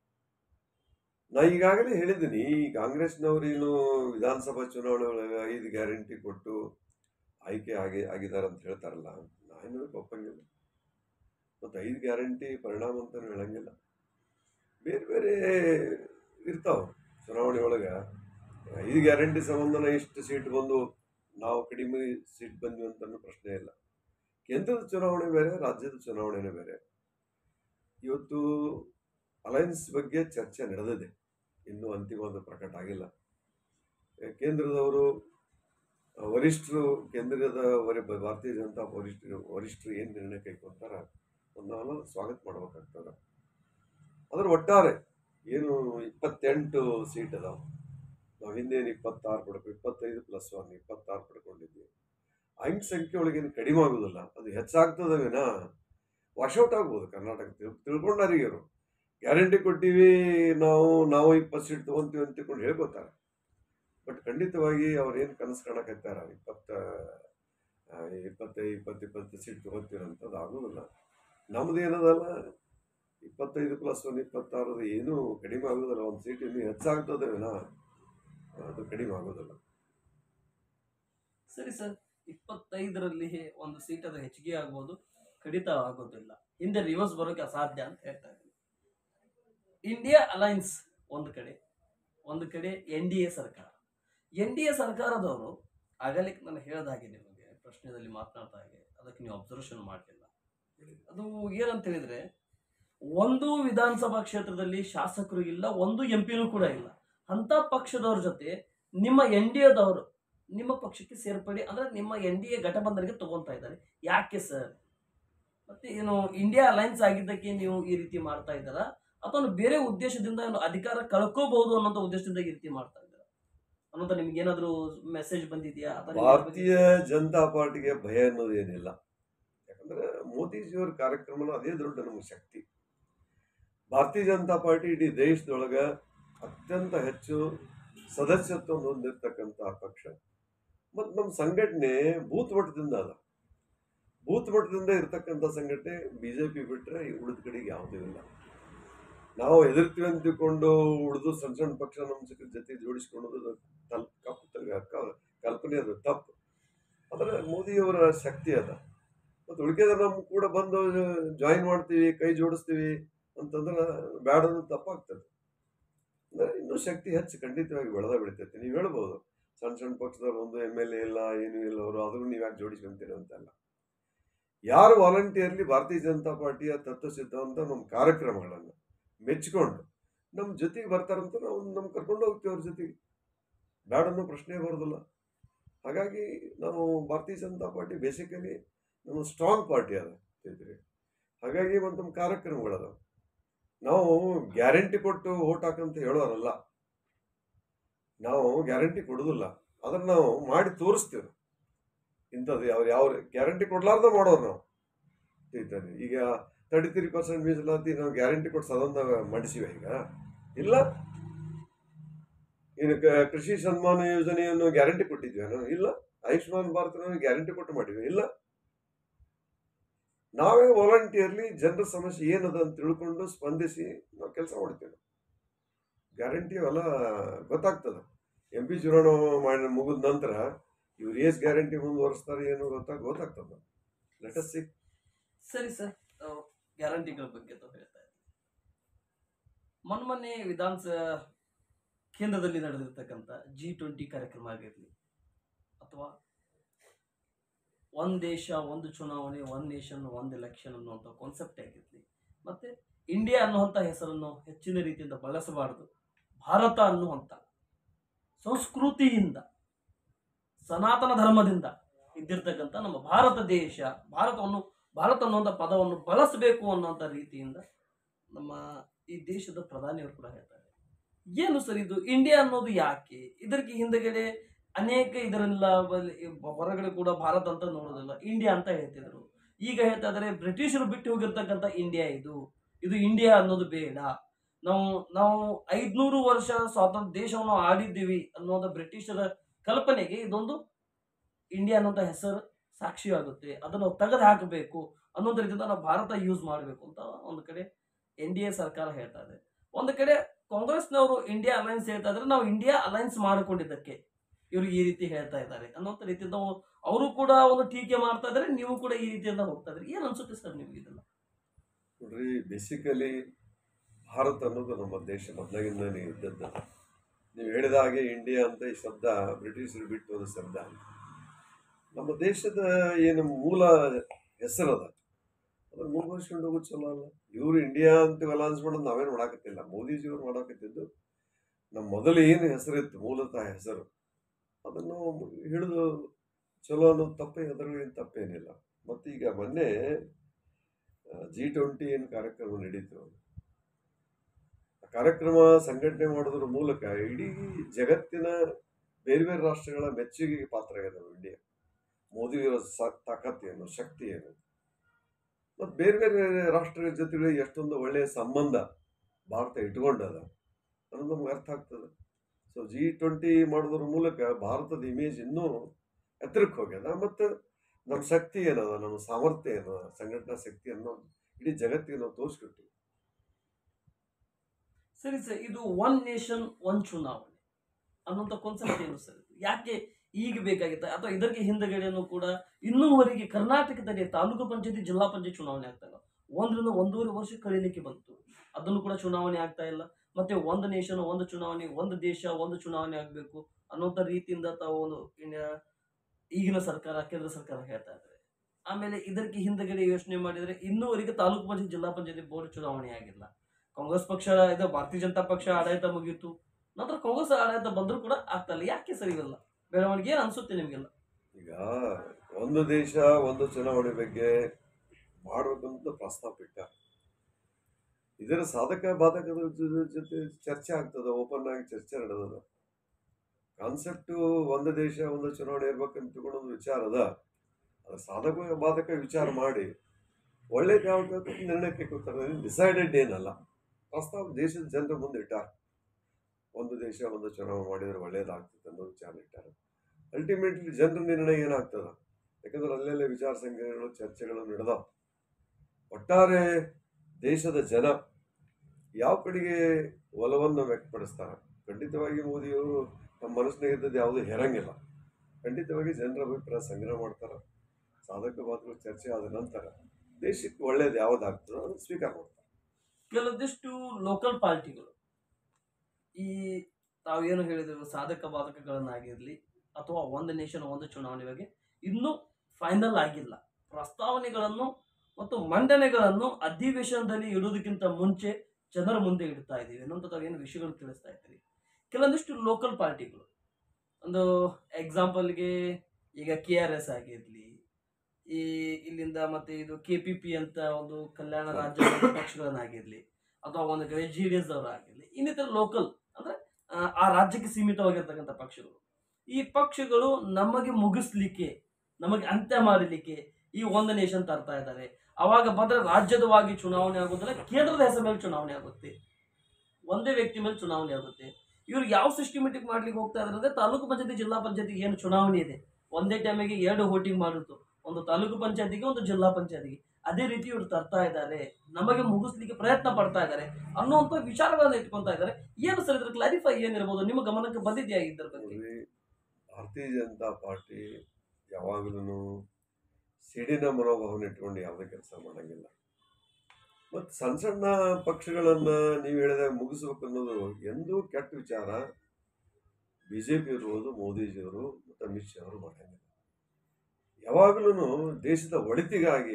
ನಾ ಈಗಾಗಲೇ ಹೇಳಿದ್ದೀನಿ ಈ ಕಾಂಗ್ರೆಸ್ನವರೇನು ವಿಧಾನಸಭಾ ಚುನಾವಣೆ ಒಳಗೆ ಐದು ಗ್ಯಾರಂಟಿ ಕೊಟ್ಟು ಆಯ್ಕೆ ಆಗಿ ಆಗಿದ್ದಾರೆ ಅಂತ ಹೇಳ್ತಾರಲ್ಲ ನಾನು ಅದಕ್ಕೆ ಒಪ್ಪಂಗಿಲ್ಲ ಮತ್ತು ಐದು ಗ್ಯಾರಂಟಿ ಪರಿಣಾಮ ಅಂತ ಹೇಳಂಗಿಲ್ಲ ಬೇರೆ ಬೇರೆ ಇರ್ತಾವ ಚುನಾವಣೆ ಒಳಗೆ ಐದು ಗ್ಯಾರಂಟಿ ಸಂಬಂಧನ ಇಷ್ಟು ಸೀಟ್ ಬಂದು ನಾವು ಕಡಿಮೆ ಸೀಟ್ ಬಂದ್ವಿ ಅಂತ ಅನ್ನೋ ಪ್ರಶ್ನೆ ಇಲ್ಲ ಕೇಂದ್ರದ ಚುನಾವಣೆ ಬೇರೆ ರಾಜ್ಯದ ಚುನಾವಣೆನೇ ಬೇರೆ ಇವತ್ತು ಅಲಯನ್ಸ್ ಬಗ್ಗೆ ಚರ್ಚೆ ನಡೆದಿದೆ ಇನ್ನೂ ಅಂತಿಮವಾದ ಪ್ರಕಟ ಆಗಿಲ್ಲ ಏ, ಕೇಂದ್ರದವರು ಆ, ವರಿಷ್ಠರು ಕೇಂದ್ರದ ವರಿ ಭಾರತೀಯ ಜನತಾ ವರಿಷ್ಠರು ವರಿಷ್ಠರು ಏನು ನಿರ್ಣಯ ಕೈಗೊಂತಾರ ನಾವು ಸ್ವಾಗತ ಮಾಡ್ಬೇಕಾಗ್ತದೆ ಅದ್ರ ಒಟ್ಟಾರೆ ಏನು ಇಪ್ಪತ್ತೆಂಟು ಸೀಟ್ ಅದಾವ ನಾವು ಹಿಂದೇನು ಇಪ್ಪತ್ತಾರು ಪಡ್ಕೊ ಇಪ್ಪತ್ತೈದು ಪ್ಲಸ್ ಒನ್ ಇಪ್ಪತ್ತಾರು ಪಡ್ಕೊಂಡಿದ್ವಿ ಅಂಕ್ ಸಂಖ್ಯೆ ಒಳಗೇನು ಕಡಿಮೆ ಆಗೋದಿಲ್ಲ ಅದು ಹೆಚ್ಚಾಗ್ತದೆ ವಿನ ವಾಶೌಟ್ ಆಗ್ಬೋದು ಕರ್ನಾಟಕ ತಿಳ್ ತಿಳ್ಕೊಂಡಾರಿಗೆ ಇವರು ಗ್ಯಾರಂಟಿ ಕೊಟ್ಟಿವಿ ನಾವು ನಾವು ಇಪ್ಪತ್ತು ಸೀಟ್ ತೊಗೊಂತೀವಿ ಅಂತ ತಿಳ್ಕೊಂಡು ಹೇಳ್ಕೊತಾರೆ ಬಟ್ ಖಂಡಿತವಾಗಿ ಅವ್ರು ಏನು ಕನಸು ಕಾಣಕತ್ತಾರ ಇಪ್ಪತ್ತ ಆ, ಇಪ್ಪತ್ತೈದು ಇಪ್ಪತ್ತು ಇಪ್ಪತ್ತು ಸೀಟ್ ತೊಗೋತೀವಿ ಅಂತದ್ದು ಆಗೋದಿಲ್ಲ ನಮ್ದು ಏನದಲ್ಲ ಇಪ್ಪತ್ತೈದು ಪ್ಲಸ್ ಒಂದು ಇಪ್ಪತ್ತಾರದು ಏನೂ ಕಡಿಮೆ ಆಗೋದಿಲ್ಲ ಒಂದು ಸೀಟ್ ಇನ್ನೂ ಹೆಚ್ಚಾಗ್ತದೆ ವಿನ ಅದು ಕಡಿಮೆ ಆಗೋದಿಲ್ಲ ಸರಿ ಸರ್ ಇಪ್ಪತ್ತೈದರಲ್ಲಿ ಒಂದು ಸೀಟ್ ಅದು ಹೆಚ್ಚಿಗೆ ಆಗ್ಬೋದು ಕಡಿತ ಆಗೋದಿಲ್ಲ ಹಿಂದೆ ರಿವರ್ಸ್ ಬರೋಕೆ ಅಸಾಧ್ಯ ಅಂತ ಹೇಳ್ತಾ ಇದ್ದೀನಿ ಇಂಡಿಯಾ ಅಲೈನ್ಸ್ ಒಂದು ಕಡೆ ಒಂದು ಕಡೆ ಎನ್ ಡಿ ಎ ಸರ್ಕಾರ ಎನ್ ಡಿ ಎ ಸರ್ಕಾರದವರು ಆಗಲೇ ನಾನು ಹೇಳ್ದಾಗೆ ನಿಮಗೆ ಪ್ರಶ್ನೆಯಲ್ಲಿ ಮಾತನಾಡ್ತಾ ಹಾಗೆ ಅದಕ್ಕೆ ನೀವು ಅಬ್ಸರ್ವೇಷನ್ ಮಾಡಲಿಲ್ಲ ಅದು ಏನಂತ ಹೇಳಿದ್ರೆ ಒಂದು ವಿಧಾನಸಭಾ ಕ್ಷೇತ್ರದಲ್ಲಿ ಶಾಸಕರು ಇಲ್ಲ ಒಂದು ಎಂ ಪಿನೂ ಕೂಡ ಇಲ್ಲ ಅಂತ ಪಕ್ಷದವ್ರ ಜೊತೆ ನಿಮ್ಮ ಎನ್ ಡಿ ಎದವರು ನಿಮ್ಮ ಪಕ್ಷಕ್ಕೆ ಸೇರ್ಪಡೆ ಅಂದ್ರೆ ನಿಮ್ಮ ಎನ್ ಡಿ ಎ ಘಟಬಂಧನಿಗೆ ತಗೊಂತಾ ಇದ್ದಾರೆ ಯಾಕೆ ಸರ್ ಮತ್ತೆ ಏನು ಇಂಡಿಯಾ ಅಲೈನ್ಸ್ ಆಗಿದ್ದಕ್ಕೆ ನೀವು ಈ ರೀತಿ ಮಾಡ್ತಾ ಇದ್ದಾರಾ ಅಥವಾ ಬೇರೆ ಉದ್ದೇಶದಿಂದ ಏನು ಅಧಿಕಾರ ಕಳ್ಕೋಬಹುದು ಅನ್ನೋಂಥ ಉದ್ದೇಶದಿಂದ ಈ ರೀತಿ ಮಾಡ್ತಾ ಇದ್ದಾರಾ ಅನ್ನೋಂಥ ನಿಮ್ಗೆ ಏನಾದರೂ ಮೆಸೇಜ್ ಬಂದಿದೆಯಾ ಅಥವಾ ನಿಮ್ಗೆ ಭಾರತೀಯ ಜನತಾ ಪಾರ್ಟಿಗೆ ಭಯ ಅನ್ನೋದು ಏನಿಲ್ಲ ಯಾಕಂದ್ರೆ ಮೋದಿಜಿಯವರ ಕಾರ್ಯಕ್ರಮನ ಅದೇ ದೊಡ್ಡ ನಮಗೆ ಶಕ್ತಿ ಭಾರತೀಯ ಜನತಾ ಪಾರ್ಟಿ ಇಡೀ ದೇಶದೊಳಗ ಅತ್ಯಂತ ಹೆಚ್ಚು ಸದಸ್ಯತ್ವ ಹೊಂದಿರತಕ್ಕಂಥ ಪಕ್ಷ ಮತ್ತು ನಮ್ಮ ಸಂಘಟನೆ ಬೂತ್ ಮಟ್ಟದಿಂದ ಅದ ಬೂತ್ ಮಟ್ಟದಿಂದ ಇರ್ತಕ್ಕಂಥ ಸಂಘಟನೆ ಬಿಜೆಪಿ ಬಿಟ್ಟರೆ ಉಳಿದ ಕಡೆಗೆ ಯಾವುದೂ ಇಲ್ಲ ನಾವು ಎದುರ್ತೀವಿ ಅಂತ ತಿಳ್ಕೊಂಡು ಉಳಿದು ಸಣ್ಣ ಸಣ್ಣ ಪಕ್ಷ ನಮ್ಮ ಜೊತೆ ಜೋಡಿಸ್ಕೊಳ್ಳೋದು ತಲ್ ಕಪ್ಪು ತಲ್- ಕ- ಕಲ್ಪನೆ ಅದು ತಪ್ಪು ಆದರೆ ಮೋದಿಯವರ ಶಕ್ತಿ ಅದ ಮತ್ತು ಉಳಿಕೆದ ನಮ್ಮ ಕೂಡ ಬಂದು ಜಾಯಿನ್ ಮಾಡ್ತೀವಿ ಕೈ ಜೋಡಿಸ್ತೀವಿ ಅಂತಂದ್ರೆ ಬ್ಯಾಡ ಅನ್ನೋದು ತಪ್ಪಾಗ್ತದೆ ಅಂದ್ರೆ ಇನ್ನೂ ಶಕ್ತಿ ಹೆಚ್ಚು ಖಂಡಿತವಾಗಿ ಬೆಳೆದ ಬೆಳಿತೈತೆ ನೀವು ಹೇಳ್ಬೋದು ಸಣ್ಣ ಸಣ್ಣ ಪಕ್ಷದವ್ರು ಒಂದು ಎಮ್ ಎಲ್ ಎ ಇಲ್ಲ ಏನೂ ಇಲ್ಲ ಅವರು ಆದರೂ ನೀವು ಯಾಕೆ ಜೋಡಿಸ್ಕೊಂತೀರಿ ಅಂತಲ್ಲ ಯಾರು ವಾಲಂಟಿಯರ್ಲಿ ಭಾರತೀಯ ಜನತಾ ಪಾರ್ಟಿಯ ತತ್ವ ಸಿದ್ಧಾಂತ ನಮ್ಮ ಕಾರ್ಯಕ್ರಮಗಳನ್ನು ಮೆಚ್ಚಿಕೊಂಡು ನಮ್ಮ ಜೊತೆಗೆ ಬರ್ತಾರಂತ ನಾವು ನಮ್ಮ ಕರ್ಕೊಂಡು ಹೋಗ್ತೀವಿ ಅವ್ರ ಜೊತೆಗೆ ಬ್ಯಾಡ ಅನ್ನೋ ಪ್ರಶ್ನೆ ಬರೋದಿಲ್ಲ ಹಾಗಾಗಿ ನಾವು ಭಾರತೀಯ ಜನತಾ ಪಾರ್ಟಿ ಬೇಸಿಕಲಿ ನಮ್ಮ ಸ್ಟ್ರಾಂಗ್ ಪಾರ್ಟಿ ಅದ ತಿಳಿದ್ರಿ ಹಾಗಾಗಿ ಒಂದು ನಮ್ಮ ಕಾರ್ಯಕ್ರಮಗಳದ ನಾವು ಗ್ಯಾರಂಟಿ ಕೊಟ್ಟು ಓಟ್ ಹಾಕಂತ ಹೇಳೋರಲ್ಲ ನಾವು ಗ್ಯಾರಂಟಿ ಕೊಡೋದಿಲ್ಲ ಅದನ್ನ ನಾವು ಮಾಡಿ ತೋರಿಸ್ತೀವಿ ಇಂಥದ್ದು ಯಾವ ಯಾವ ಗ್ಯಾರಂಟಿ ಕೊಡ್ಲಾರ್ದ ಮಾಡೋರು ನಾವು ತಿಳಿತಾನೆ ಈಗ ತರ್ಟಿ ತ್ರೀ ಪರ್ಸೆಂಟ್ ಮೀಸಲಾತಿ ನಾವು ಗ್ಯಾರಂಟಿ ಕೊಟ್ಟು ಸದನ ಮಾಡಿಸಿವ ಈಗ ಇಲ್ಲ ಇನ್ನು ಕ- ಕೃಷಿ ಸನ್ಮಾನ ಯೋಜನೆಯನ್ನು ಗ್ಯಾರಂಟಿ ಕೊಟ್ಟಿದ್ವಿ ನಾವು ಇಲ್ಲ ಆಯುಷ್ಮಾನ್ ಭಾರತ ಗ್ಯಾರಂಟಿ ಕೊಟ್ಟು ಮಾಡಿದ್ವಿ ಇಲ್ಲ ನಾವೇ ವಾಲಂಟಿಯರ್ಲಿ ಜನರ ಸಮಸ್ಯೆ ಏನದ ಅಂತ ತಿಳ್ಕೊಂಡು ಸ್ಪಂದಿಸಿ ನಾವು ಕೆಲಸ ಮಾಡ್ತೇವೆ ಗ್ಯಾರಂಟಿ ಅವೆಲ್ಲ ಗೊತ್ತಾಗ್ತದ ಎಂ ಪಿ ಚುನಾವಣೆ ಮಾಡಿ ಮುಗಿದ ನಂತರ ಇವ್ರು ಏಸ್ ಗ್ಯಾರಂಟಿ ಮುಂದುವರಿಸ್ತಾರೆ ಏನು ಗೊತ್ತಾಗ ಗೊತ್ತಾಗ್ತದ ಲೆಟಸ್ ಸಿ ಸರಿ ಸರ್ ಗ್ಯಾರಂಟಿಗಳ ಬಗ್ಗೆ ತಾವು ಹೇಳ್ತಾ ಇದ್ದೀವಿ ಮೊನ್ನೆ ವಿಧಾನಸ ಕೇಂದ್ರದಲ್ಲಿ ನಡೆದಿರ್ತಕ್ಕಂಥ ಜಿ ಟ್ವೆಂಟಿ ಕಾರ್ಯಕ್ರಮ ಆಗಿರಲಿ ಅಥವಾ ಒಂದು ದೇಶ ಒಂದು ಚುನಾವಣೆ ಒನ್ ನೇಷನ್ ಒಂದು ಎಲೆಕ್ಷನ್ ಅನ್ನುವಂಥ ಕಾನ್ಸೆಪ್ಟ್ ಆಗಿರಲಿ ಮತ್ತೆ ಇಂಡಿಯಾ ಅನ್ನುವಂಥ ಹೆಸರನ್ನು ಹೆಚ್ಚಿನ ರೀತಿಯಿಂದ ಬಳಸಬಾರದು ಭಾರತ ಅನ್ನುವಂಥ ಸಂಸ್ಕೃತಿಯಿಂದ ಸನಾತನ ಧರ್ಮದಿಂದ ಇದ್ದಿರ್ತಕ್ಕಂಥ ನಮ್ಮ ಭಾರತ ದೇಶ ಭಾರತವನ್ನು ಭಾರತ ಅನ್ನುವಂಥ ಪದವನ್ನು ಬಳಸಬೇಕು ಅನ್ನುವಂಥ ರೀತಿಯಿಂದ ನಮ್ಮ ಈ ದೇಶದ ಪ್ರಧಾನಿಯವರು ಕೂಡ ಹೇಳ್ತಾರೆ ಏನು ಸರ್ ಇದು ಇಂಡಿಯಾ ಅನ್ನೋದು ಯಾಕೆ ಇದಕ್ಕೆ ಹಿಂದಗಡೆ ಅನೇಕ ಇದರೆಲ್ಲ ಬಲ್- ಹೊರಗಡೆ ಕೂಡ ಭಾರತ ಅಂತ ನೋಡೋದಿಲ್ಲ ಇಂಡಿಯಾ ಅಂತ ಹೇಳ್ತಿದ್ರು ಈಗ ಹೇಳ್ತಾ ಇದ್ದಾರೆ ಬ್ರಿಟಿಷರು ಬಿಟ್ಟು ಹೋಗಿರ್ತಕ್ಕಂಥ ಇಂಡಿಯಾ ಇದು ಇದು ಇಂಡಿಯಾ ಅನ್ನೋದು ಬೇಡ ನಾವು ನಾವು ಐದ್ನೂರು ವರ್ಷ ಸ್ವಾತಂತ್ರ್ಯ ದೇಶವನ್ನು ಆಡಿದ್ದೀವಿ ಅನ್ನೋದು ಬ್ರಿಟಿಷರ ಕಲ್ಪನೆಗೆ ಇದೊಂದು ಇಂಡಿಯಾ ಅನ್ನೋಂಥ ಹೆಸರು ಸಾಕ್ಷಿಯಾಗುತ್ತೆ ಅದನ್ನು ತೆಗೆದು ಹಾಕಬೇಕು ಅನ್ನೋದ್ ರೀತಿಯಿಂದ ನಾವು ಭಾರತ ಯೂಸ್ ಮಾಡಬೇಕು ಅಂತ ಒಂದು ಕಡೆ ಎನ್ ಡಿ ಎ ಸರ್ಕಾರ ಹೇಳ್ತಾ ಇದೆ ಒಂದು ಕಡೆ ಕಾಂಗ್ರೆಸ್ನವರು ಇಂಡಿಯಾ ಅಲಯನ್ಸ್ ಹೇಳ್ತಾ ಇದ್ರೆ ನಾವು ಇಂಡಿಯಾ ಅಲಯನ್ಸ್ ಮಾಡಿಕೊಂಡಿದ್ದಕ್ಕೆ ಇವರು ಈ ರೀತಿ ಹೇಳ್ತಾ ಇದ್ದಾರೆ ಅನ್ನೋಂಥ ರೀತಿಯಿಂದ ಅವರು ಕೂಡ ಒಂದು ಟೀಕೆ ಮಾಡ್ತಾ ಇದ್ದಾರೆ ನೀವು ಕೂಡ ಈ ರೀತಿಯಿಂದ ಹೋಗ್ತಾ ಇದ್ರಿ ಏನ್ ಅನ್ಸುತ್ತೆ ಸರ್ ನಿಮ್ಗೆ ಇದೆಲ್ಲ ನೋಡ್ರಿ ಬೇಸಿಕಲಿ ಭಾರತ ಅನ್ನೋದು ನಮ್ಮ ದೇಶ ಮೊದಲಾಗಿಂದನೇ ಇದ್ದದ್ದು ನೀವು ಹೇಳಿದ ಹಾಗೆ ಇಂಡಿಯಾ ಅಂತ ಈ ಶಬ್ದ ಬ್ರಿಟಿಷರು ಬಿಟ್ಟು ಹೋದ ಶಬ್ದ ನಮ್ಮ ದೇಶದ ಏನು ಮೂಲ ಹೆಸರದ ಅದನ್ನ ಮುಂದುವರಿಸ್ಕೊಂಡು ಹೋಗೋದು ಚಲೋ ಅಲ್ಲ ಇವರು ಇಂಡಿಯಾ ಅಂತ ಅಲೌನ್ಸ್ ಮಾಡೋದು ನಾವೇನು ಮಾಡಾಕತ್ತಿಲ್ಲ ಮೋದಿಜಿಯವ್ರು ಮಾಡಾಕತ್ತಿದ್ದು ನಮ್ಮ ಮೊದಲು ಏನು ಹೆಸರಿತ್ತು ಮೂಲತಃ ಹೆಸರು ಅದನ್ನು ಹಿಡಿದು ಚಲೋ ಅನ್ನೋದು ತಪ್ಪೇ ಅದರಲ್ಲಿ ಏನು ತಪ್ಪೇನಿಲ್ಲ ಮತ್ತೀಗ ಮೊನ್ನೆ ಜಿ ಟ್ವೆಂಟಿ ಏನು ಕಾರ್ಯಕ್ರಮ ನಡೀತು ಆ ಕಾರ್ಯಕ್ರಮ ಸಂಘಟನೆ ಮಾಡೋದ್ರ ಮೂಲಕ ಇಡೀ ಜಗತ್ತಿನ ಬೇರೆ ಬೇರೆ ರಾಷ್ಟ್ರಗಳ ಮೆಚ್ಚುಗೆಗೆ ಪಾತ್ರ ಆಗಿದೆ ಇಂಡಿಯಾ ಮೋದಿಯವರ ಸ ತಾಕತ್ ಏನು ಶಕ್ತಿ ಏನು ಮತ್ತು ಬೇರೆ ಬೇರೆ ರಾಷ್ಟ್ರಗಳ ಜೊತೆಗೆ ಎಷ್ಟೊಂದು ಒಳ್ಳೆಯ ಸಂಬಂಧ ಭಾರತ ಇಟ್ಕೊಂಡದ ಅನ್ನೋದು ನಮ್ಗೆ ಅರ್ಥ ಆಗ್ತದೆ ಸೊ ಜಿ ಟ್ವೆಂಟಿ ಮಾಡೋದ್ರ ಮೂಲಕ ಭಾರತದ ಇಮೇಜ್ ಇನ್ನೂ ಎತ್ತರಕ್ಕೆ ಹೋಗ್ಯದ ಮತ್ತು ನಮ್ಮ ಶಕ್ತಿ ಏನದ ನಮ್ಮ ಸಾಮರ್ಥ್ಯ ಏನದ ಸಂಘಟನಾ ಶಕ್ತಿ ಅನ್ನೋ ಇಡೀ ಜಗತ್ತಿಗೆ ನಾವು ತೋರಿಸ್ಕೊಟ್ಟಿವಿ ಸರಿ ಸರ್ ಇದು ಒನ್ ನೇಷನ್ ಒನ್ ಚುನಾವಣೆ ಅನ್ನೋಂಥ ಕಾನ್ಸೆಪ್ಟ್ ಏನು ಸರ್ ಇದು? ಯಾಕೆ ಈಗ ಬೇಕಾಗಿತ್ತ ಅಥವಾ ಇದಕ್ಕೆ ಹಿಂದಗಡೆನೂ ಕೂಡ ಇನ್ನೂವರೆಗೆ ಕರ್ನಾಟಕದಲ್ಲಿ ತಾಲೂಕು ಪಂಚಾಯತಿ ಜಿಲ್ಲಾ ಪಂಚಾಯತ್ ಚುನಾವಣೆ ಆಗ್ತಾ ಇಲ್ಲ ಒಂದರಿಂದ ಒಂದೂವರೆ ವರ್ಷ ಕಳೀಲಿಕ್ಕೆ ಬಂತು ಅದನ್ನು ಕೂಡ ಚುನಾವಣೆ ಆಗ್ತಾ ಇಲ್ಲ ಮತ್ತೆ ಒಂದು ನೇಷನ್ ಒಂದು ಚುನಾವಣೆ ಒಂದು ದೇಶ ಒಂದು ಚುನಾವಣೆ ಆಗಬೇಕು ಅನ್ನೋಂಥ ರೀತಿಯಿಂದ ತಾವು ಒಂದು ಇಂಡಿಯಾ ಈಗಿನ ಸರ್ಕಾರ ಕೇಂದ್ರ ಸರ್ಕಾರ ಹೇಳ್ತಾ ಇದ್ದಾರೆ ಆಮೇಲೆ ಇದಕ್ಕೆ ಹಿಂದಗಡೆ ಯೋಚನೆ ಮಾಡಿದರೆ ಇನ್ನೂವರೆಗೆ ತಾಲೂಕು ಪಂಚಾಯತ್ ಜಿಲ್ಲಾ ಪಂಚಾಯತಿ ಬೋರ್ಡ್ ಚುನಾವಣೆ ಆಗಿಲ್ಲ ಕಾಂಗ್ರೆಸ್ ಪಕ್ಷ ಇದು ಭಾರತೀಯ ಜನತಾ ಪಕ್ಷ ಆಡಳಿತ ಮುಗೀತು ನಂತರ ಕಾಂಗ್ರೆಸ್ ಆಡಳಿತ ಬಂದರೂ ಕೂಡ ಆಗ್ತಾ ಇಲ್ಲ ಯಾಕೆ ಸರ್ ಇವೆಲ್ಲ ಬೆಳವಣಿಗೆ ಏನು ಅನ್ಸುತ್ತೆ ನಿಮಗೆಲ್ಲ ಈಗ ಒಂದು ದೇಶ ಒಂದು ಚುನಾವಣೆ ಬಗ್ಗೆ ಮಾಡಬೇಕಂತ ಪ್ರಸ್ತಾಪ ಇಟ್ಟ ಇದರ ಸಾಧಕ ಬಾಧಕದ ಜೊ- ಜೊತೆ ಚರ್ಚೆ ಆಗ್ತದ ಓಪನ್ ಆಗಿ ಚರ್ಚೆ ನಡೆದದ ಕಾನ್ಸೆಪ್ಟು ಒಂದು ದೇಶ ಒಂದು ಚುನಾವಣೆ ಇರ್ಬೇಕಂತ ತಿಳ್ಕೊಂಡು ಒಂದು ವಿಚಾರ ಅದ ಅದು ಸಾಧಕ ಬಾಧಕ ವಿಚಾರ ಮಾಡಿ ಒಳ್ಳೆ ಯಾವ್ದು ಅಂತ ನಿರ್ಣಯಕ್ಕೆ ಕೂತಾರೆ ಡಿಸೈಡೆಡ್ ಏನಲ್ಲ ಪ್ರಸ್ತಾವ ದೇಶದ ಜನರ ಮುಂದೆ ಇಟ್ಟಾರ ಒಂದು ದೇಶ ಒಂದು ಚುನಾವಣೆ ಮಾಡಿದ್ರೆ ಒಳ್ಳೇದಾಗ್ತದೆ ಅನ್ನೋ ವಿಚಾರ ಇಟ್ಟಾರ ಅಲ್ಟಿಮೇಟ್ಲಿ ಜನರ ನಿರ್ಣಯ ಏನಾಗ್ತದ ಯಾಕಂದ್ರೆ ಅಲ್ಲೆಲ್ಲ ವಿಚಾರ ಸಂಕಿರಣಗಳು ಚರ್ಚೆಗಳು ನಡೆದಾವ ಒಟ್ಟಾರೆ ದೇಶದ ಜನ ಯಾವ ಕಡೆಗೆ ಒಲವನ್ನು ವ್ಯಕ್ತಪಡಿಸ್ತಾರೆ ಖಂಡಿತವಾಗಿ ಮೋದಿಯವರು ನಮ್ಮ ಮನಸ್ಸಿನಾಗ ಇದ್ದದ್ದು ಯಾವುದೂ ಹೆರಂಗಿಲ್ಲ ಖಂಡಿತವಾಗಿ ಜನರ ಅಭಿಪ್ರಾಯ ಸಂಗ್ರಹ ಮಾಡ್ತಾರೆ ಸಾಧಕ ಬಾಧಕಗಳು ಚರ್ಚೆ ಆದ ನಂತರ ದೇಶಕ್ಕೆ ಒಳ್ಳೇದು ಯಾವ್ದಾಗ್ತದೋ ಅದನ್ನು ಸ್ವೀಕಾರ ಮಾಡ್ತಾರೆ ಕೆಲವೊಂದಿಷ್ಟು ಲೋಕಲ್ ಪಾರ್ಟಿಗಳು ಈ ತಾವೇನು ಹೇಳಿದ್ರು ಸಾಧಕ ಬಾಧಕಗಳನ್ನಾಗಿರಲಿ ಅಥವಾ ಒಂದು ನೇಷನ್ ಒಂದು ಚುನಾವಣೆ ಬಗ್ಗೆ ಇನ್ನೂ ಫೈನಲ್ ಆಗಿಲ್ಲ ಪ್ರಸ್ತಾವನೆಗಳನ್ನು ಮತ್ತು ಮಂಡನೆಗಳನ್ನು ಅಧಿವೇಶನದಲ್ಲಿ ಇಡುವುದಕ್ಕಿಂತ ಮುಂಚೆ ಜನರ ಮುಂದೆ ಇಡ್ತಾ ಇದ್ದೀವಿ ಅನ್ನೋಂಥ ತಾವೇನು ವಿಷಯಗಳು ತಿಳಿಸ್ತಾ ಇದ್ದೀರಿ ಕೆಲವೊಂದಿಷ್ಟು ಲೋಕಲ್ ಪಾರ್ಟಿಗಳು ಒಂದು ಎಕ್ಸಾಂಪಲ್ಗೆ ಈಗ ಕೆ ಆರ್ ಎಸ್ ಆಗಿರಲಿ ಈ ಇಲ್ಲಿಂದ ಮತ್ತೆ ಇದು ಕೆ ಪಿ ಪಿ ಅಂತ ಒಂದು ಕಲ್ಯಾಣ ರಾಜ್ಯ ಪಕ್ಷಗಳನ್ನಾಗಿರ್ಲಿ ಅಥವಾ ಒಂದು ಕಡೆ ಜಿ ಡಿ ಎಸ್ ಅವರಾಗಿರ್ಲಿ ಇನ್ನಿತರ ಲೋಕಲ್ ಅಂದ್ರೆ ಆ, ಆ ರಾಜ್ಯಕ್ಕೆ ಸೀಮಿತವಾಗಿರ್ತಕ್ಕಂಥ ಪಕ್ಷಗಳು ಈ ಪಕ್ಷಗಳು ನಮಗೆ ಮುಗಿಸ್ಲಿಕ್ಕೆ ನಮಗೆ ಅಂತ್ಯ ಮಾಡಲಿಕ್ಕೆ ಈ ಒಂದು ನೇಷನ್ ತರ್ತಾ ಇದ್ದಾರೆ ಅವಾಗ ಬಂದ್ರೆ ರಾಜ್ಯದವಾಗಿ ಚುನಾವಣೆ ಆಗೋದಿಲ್ಲ ಕೇಂದ್ರದ ಹೆಸರ ಮೇಲೆ ಚುನಾವಣೆ ಆಗುತ್ತೆ ಒಂದೇ ವ್ಯಕ್ತಿ ಮೇಲೆ ಚುನಾವಣೆ ಆಗುತ್ತೆ ಇವ್ರು ಯಾವ ಸಿಸ್ಟಮೆಟಿಕ್ ಮಾಡ್ಲಿಕ್ಕೆ ಹೋಗ್ತಾ ಇದ್ದಾರೆ ಅಂದ್ರೆ ತಾಲೂಕು ಪಂಚಾಯತಿ ಜಿಲ್ಲಾ ಪಂಚಾಯತಿಗೆ ಏನು ಚುನಾವಣೆ ಇದೆ ಒಂದೇ ಟೈಮಿಗೆ ಎರಡು ವೋಟಿಂಗ್ ಮಾಡಿತ್ತು ಒಂದು ತಾಲೂಕು ಪಂಚಾಯತಿಗೆ ಒಂದು ಜಿಲ್ಲಾ ಪಂಚಾಯತಿಗೆ ಅದೇ ರೀತಿ ಇವ್ರು ತರ್ತಾ ಇದ್ದಾರೆ ನಮಗೆ ಮುಗಿಸ್ಲಿಕ್ಕೆ ಪ್ರಯತ್ನ ಪಡ್ತಾ ಇದ್ದಾರೆ ಅನ್ನುವಂಥ ವಿಚಾರಗಳನ್ನ ಇಟ್ಕೊಂತಾ ಇದ್ದಾರೆ ಏನು ಸರ್ ಇದ್ರ ಕ್ಲಾರಿಫೈ ಏನಿರ್ಬೋದು ನಿಮ್ಮ ಗಮನಕ್ಕೆ ಬಂದಿದೆಯಾ ಇದ್ರ ಬಗ್ಗೆ ನೋಡ್ರಿ ಭಾರತೀಯ ಜನತಾ ಪಾರ್ಟಿ ಯಾವಾಗಲೂ ಸಿಡಿನ ಮನೋಭಾವನೆ ಇಟ್ಕೊಂಡು ಯಾವುದೇ ಕೆಲಸ ಮಾಡಂಗಿಲ್ಲ ಮತ್ತು ಸಣ್ಣ ಸಣ್ಣ ಪಕ್ಷಗಳನ್ನು ನೀವು ಹೇಳಿದಾಗ ಮುಗಿಸ್ಬೇಕು ಅನ್ನೋದು ಎಂದೂ ಕೆಟ್ಟ ವಿಚಾರ ಬಿ ಜೆ ಪಿ ಇರ್ಬೋದು ಮೋದಿಜಿಯವರು ಮತ್ತು ಅಮಿತ್ ಶಾ ಅವರು ಮಾಡಂಗಿಲ್ಲ ಯಾವಾಗಲೂ ದೇಶದ ಒಳಿತಿಗಾಗಿ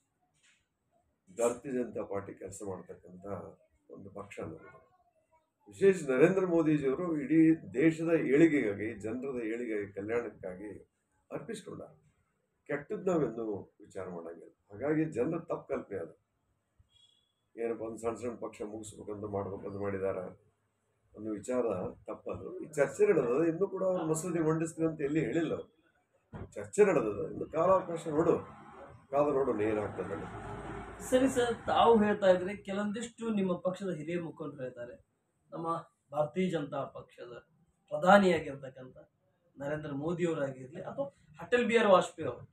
ಭಾರತೀಯ ಜನತಾ ಪಾರ್ಟಿ ಕೆಲಸ ಮಾಡ್ತಕ್ಕಂಥ ಒಂದು ಪಕ್ಷ ನಮ್ಮದು ವಿಶೇಷ ನರೇಂದ್ರ ಮೋದಿಜಿಯವರು ಇಡೀ ದೇಶದ ಏಳಿಗೆಗಾಗಿ ಜನರದ ಏಳಿಗೆಗಾಗಿ ಕಲ್ಯಾಣಕ್ಕಾಗಿ ಅರ್ಪಿಸ್ಕೊಂಡಾರ ಕೆಟ್ಟದ್ದು ನಾವೆಂದೂ ವಿಚಾರ ಮಾಡಂಗಿಲ್ಲ ಹಾಗಾಗಿ ಜನರ ತಪ್ಪು ಕಲ್ಪನೆ ಅದು ಏನಪ್ಪ ಒಂದು ಸಣ್ಣ ಸಣ್ಣ ಪಕ್ಷ ಮುಗಿಸ್ಬೇಕಂತ ಮಾಡ್ಬೇಕಂತ ಮಾಡಿದಾರ ಅನ್ನೋ ವಿಚಾರ ತಪ್ಪದು ಈ ಚರ್ಚೆ ನಡೆದದ ಇನ್ನೂ ಕೂಡ ಅವ್ರು ಮಸೂದೆ ಮಂಡಿಸ್ತೀವಿ ಅಂತ ಎಲ್ಲಿ ಹೇಳಿಲ್ಲ ಅವ್ರು. ಚರ್ಚೆ ನಡೆದದ ಇನ್ನು ಕಾಲಾವಕಾಶ ನೋಡು ಕಾದು ನೋಡು ಏನಾಗ್ತದೆ ಅನ್ನೋದು. ಸರಿ ಸರ್ ತಾವು ಹೇಳ್ತಾ ಇದ್ರೆ ಕೆಲವೊಂದಿಷ್ಟು ನಿಮ್ಮ ಪಕ್ಷದ ಹಿರಿಯ ಮುಖಂಡರು ಹೇಳ್ತಾರೆ ನಮ್ಮ ಭಾರತೀಯ ಜನತಾ ಪಕ್ಷದ ಪ್ರಧಾನಿಯಾಗಿರ್ತಕ್ಕಂಥ ನರೇಂದ್ರ ಮೋದಿ ಅವರಾಗಿರ್ಲಿ ಅಥವಾ ಅಟಲ್ ಬಿಹಾರಿ ವಾಜಪೇಯಿ ಅವರು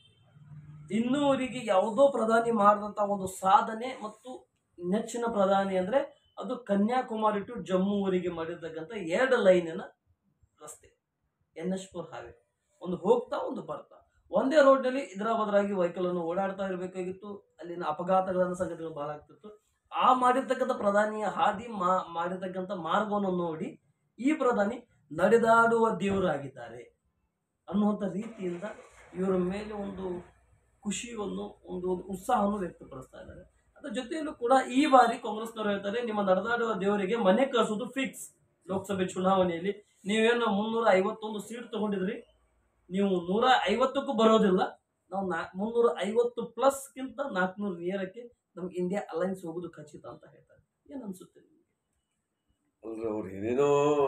ಇನ್ನೂವರೆಗೆ ಯಾವುದೋ ಪ್ರಧಾನಿ ಮಾಡಿದಂಥ ಒಂದು ಸಾಧನೆ ಮತ್ತು ನೆಚ್ಚಿನ ಪ್ರಧಾನಿ ಅಂದ್ರೆ ಅದು ಕನ್ಯಾಕುಮಾರಿ ಟು ಜಮ್ಮುವರೆಗೆ ಮಾಡಿರ್ತಕ್ಕಂಥ ಎರಡು ಲೈನಿನ ರಸ್ತೆ ಎನ್ ಎಚ್ ಪುರ್ ಹಾವೆ ಒಂದು ಹೋಗ್ತಾ ಒಂದು ಬರ್ತಾ ಒಂದೇ ರೋಡ್ನಲ್ಲಿ ಇದರ ಬದಲಾಗಿ ವೆಹಿಕಲ್ ಅನ್ನು ಓಡಾಡ್ತಾ ಇರಬೇಕಾಗಿತ್ತು ಅಲ್ಲಿನ ಅಪಘಾತಗಳನ್ನು ಸಂಗತಿಗಳು ಬಹಳ ಆಗ್ತಿತ್ತು ಆ ಮಾಡಿರ್ತಕ್ಕಂಥ ಪ್ರಧಾನಿಯ ಹಾದಿ ಮಾ ಮಾಡಿರ್ತಕ್ಕಂಥ ಮಾರ್ಗವನ್ನು ನೋಡಿ ಈ ಪ್ರಧಾನಿ ನಡೆದಾಡುವ ದೇವರಾಗಿದ್ದಾರೆ ಅನ್ನುವಂಥ ರೀತಿಯಿಂದ ಇವರ ಮೇಲೆ ಒಂದು ಖುಷಿಯನ್ನು ಒಂದು ಒಂದು ಉತ್ಸಾಹವನ್ನು ವ್ಯಕ್ತಪಡಿಸ್ತಾ ಇದ್ದಾರೆ ಅದ್ರ ಜೊತೆಯಲ್ಲೂ ಕೂಡ ಈ ಬಾರಿ ಕಾಂಗ್ರೆಸ್ನವರು ಹೇಳ್ತಾರೆ ನಿಮ್ಮ ನಡೆದಾಡುವ ದೇವರಿಗೆ ಮನೆ ಕಳಿಸೋದು ಫಿಕ್ಸ್ ಲೋಕಸಭೆ ಚುನಾವಣೆಯಲ್ಲಿ ನೀವೇನು ಮುನ್ನೂರ ಐವತ್ತೊಂದು ಸೀಟ್ ತಗೊಂಡಿದ್ರಿ ನೀವು ನೂರ ಐವತ್ತಕ್ಕೂ ಬರೋದಿಲ್ಲ ನಾವು ನಾ ಮುನ್ನೂರ ಐವತ್ತು ಪ್ಲಸ್ಗಿಂತ ನಾಲ್ಕುನೂರು ನೇರಕ್ಕೆ ನಮ್ಗೆ ಇಂಡಿಯಾ ಅಲೈನ್ಸ್ ಹೋಗೋದು ಖಚಿತ ಅಂತ ಹೇಳ್ತಾರೆ ಏನು ಅನ್ಸುತ್ತೆ ನಿಮ್ಗೆ ಅಲ್ರಿ ಅವ್ರು ಏನೇನೋ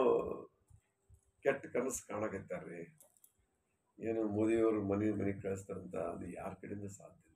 ಕೆಟ್ಟ ಕನಸು ಕಾಣಕತ್ತಾರ್ರಿ ಏನು ಮೋದಿಯವರು ಮನೆ ಮನೆಗೆ ಕಳಿಸ್ತಾರಂತ ಅದು ಯಾರ ಕಡೆಯಿಂದ ಸಾಧ್ಯ ಇಲ್ಲ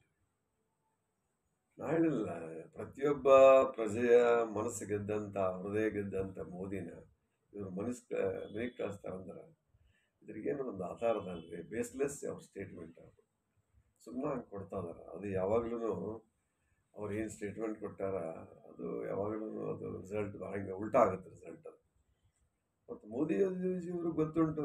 ನಾ ಹೇಳಿಲ್ಲ ಪ್ರತಿಯೊಬ್ಬ ಪ್ರಜೆಯ ಮನಸ್ಸು ಗೆದ್ದಂಥ ಹೃದಯ ಗೆದ್ದಂಥ ಮೋದಿನ ಇವರು ಮನಸ್ಸು ಮನೆಗೆ ಕಳಿಸ್ತಾರಂದ್ರೆ ಇದ್ರಿಗೇನು ಒಂದು ಆಧಾರ ಅಲ್ರಿ ಬೇಸ್ಲೆಸ್ ಅವ್ರ ಸ್ಟೇಟ್ಮೆಂಟ್ ಅವರು ಸುಮ್ಮನೆ ಹಂಗೆ ಕೊಡ್ತಾ ಇದಾರೆ ಅದು ಯಾವಾಗ್ಲೂ ಅವ್ರು ಏನು ಸ್ಟೇಟ್ಮೆಂಟ್ ಕೊಟ್ಟಾರ ಅದು ಯಾವಾಗಲೂ ಅದು ರಿಸಲ್ಟ್ ಹಂಗೆ ಉಲ್ಟಾ ಆಗುತ್ತೆ ರಿಸಲ್ಟ್ ಅದು ಮತ್ತು ಮೋದಿ ಅವರು ಗೊತ್ತುಂಟು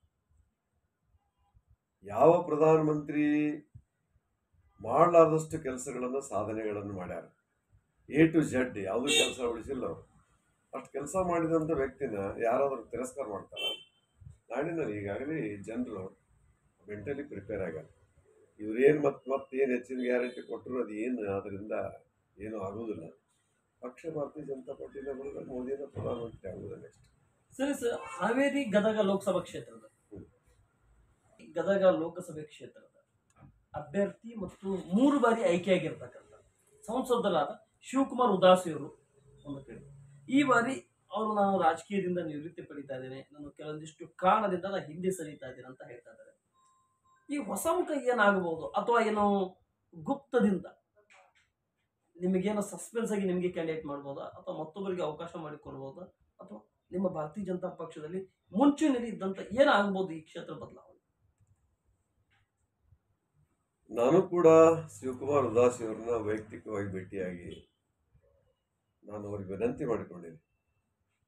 ಯಾವ ಪ್ರಧಾನಮಂತ್ರಿ ಮಾಡಲಾರ್ದಷ್ಟು ಕೆಲಸಗಳನ್ನು ಸಾಧನೆಗಳನ್ನು ಮಾಡ್ಯಾರ ಎ ಟು ಜೆಡ್ ಯಾವುದೂ ಕೆಲಸ ಉಳಿಸಿಲ್ಲ ಅವರು ಅಷ್ಟು ಕೆಲಸ ಮಾಡಿದಂಥ ವ್ಯಕ್ತಿನ ಯಾರಾದರೂ ತಿರಸ್ಕಾರ ಮಾಡ್ತಾರ ನಾಡಿನಲ್ಲಿ ಈಗಾಗಲೇ ಜನರು ಮೆಂಟಲಿ ಪ್ರಿಪೇರ್ ಆಗ್ಯಾರ ಇವ್ರೇನು ಮತ್ತೆ ಮತ್ತೆ ಏನು ಹೆಚ್ಚಿನ ಗ್ಯಾರಂಟಿ ಕೊಟ್ಟರು ಅದು ಏನು ಅದರಿಂದ ಏನೂ ಆಗೋದಿಲ್ಲ ಪಕ್ಷ ಭಾರತೀಯ ಜನತಾ ಪಾರ್ಟಿನ ಬರೋದು ಮೋದಿನ ಪ್ರಧಾನಮಂತ್ರಿ ಆಗೋದು ನೆಕ್ಸ್ಟ್ ಸರಿ ಸರ್ ಹಾವೇರಿ ಗದಗ ಲೋಕಸಭಾ ಕ್ಷೇತ್ರದ ಹ್ಮ್. ಗದಗ ಲೋಕಸಭೆ ಕ್ಷೇತ್ರದ ಅಭ್ಯರ್ಥಿ ಮತ್ತು ಮೂರು ಬಾರಿ ಆಯ್ಕೆಯಾಗಿರ್ತಕ್ಕಂಥ ಸಂಸದರಾದ ಶಿವಕುಮಾರ್ ಉದಾಸಿಯವರು ಒಂದು ಕಡೆ ಈ ಬಾರಿ ಅವರು ನಾನು ರಾಜಕೀಯದಿಂದ ನಿವೃತ್ತಿ ಪಡಿತಾ ಇದ್ದೇನೆ ನಾನು ಕೆಲವೊಂದಿಷ್ಟು ಕಾರಣದಿಂದ ನಾನು ಹಿಂದೆ ಸರಿತಾ ಇದ್ದೇನೆ ಅಂತ ಹೇಳ್ತಾ ಇದ್ದಾರೆ ಈ ಹೊಸ ಮುಖ ಏನಾಗಬಹುದು ಅಥವಾ ಏನೋ ಗುಪ್ತದಿಂದ ನಿಮಗೇನೋ ಸಸ್ಪೆನ್ಸ್ ಆಗಿ ನಿಮಗೆ ಕ್ಯಾಂಡಿಡೇಟ್ ಮಾಡ್ಬೋದಾ ಅಥವಾ ಮತ್ತೊಬ್ಬರಿಗೆ ಅವಕಾಶ ಮಾಡಿಕೊಡ್ಬೋದಾ ಅಥವಾ ನಿಮ್ಮ ಭಾರತೀಯ ಜನತಾ ಪಕ್ಷದಲ್ಲಿ ಮುಂಚೂಣಿಯಲ್ಲಿ ಇದ್ದಂತ ಏನಾಗಬಹುದು ಈ ಕ್ಷೇತ್ರ ಬದಲಾವಣೆ ನಾನು ಕೂಡ ಶಿವಕುಮಾರ್ ಉದಾಸಿ ಅವ್ರನ್ನ ವೈಯಕ್ತಿಕವಾಗಿ ಭೇಟಿಯಾಗಿ ನಾನು ಅವ್ರಿಗೆ ವಿನಂತಿ ಮಾಡಿಕೊಂಡಿನಿ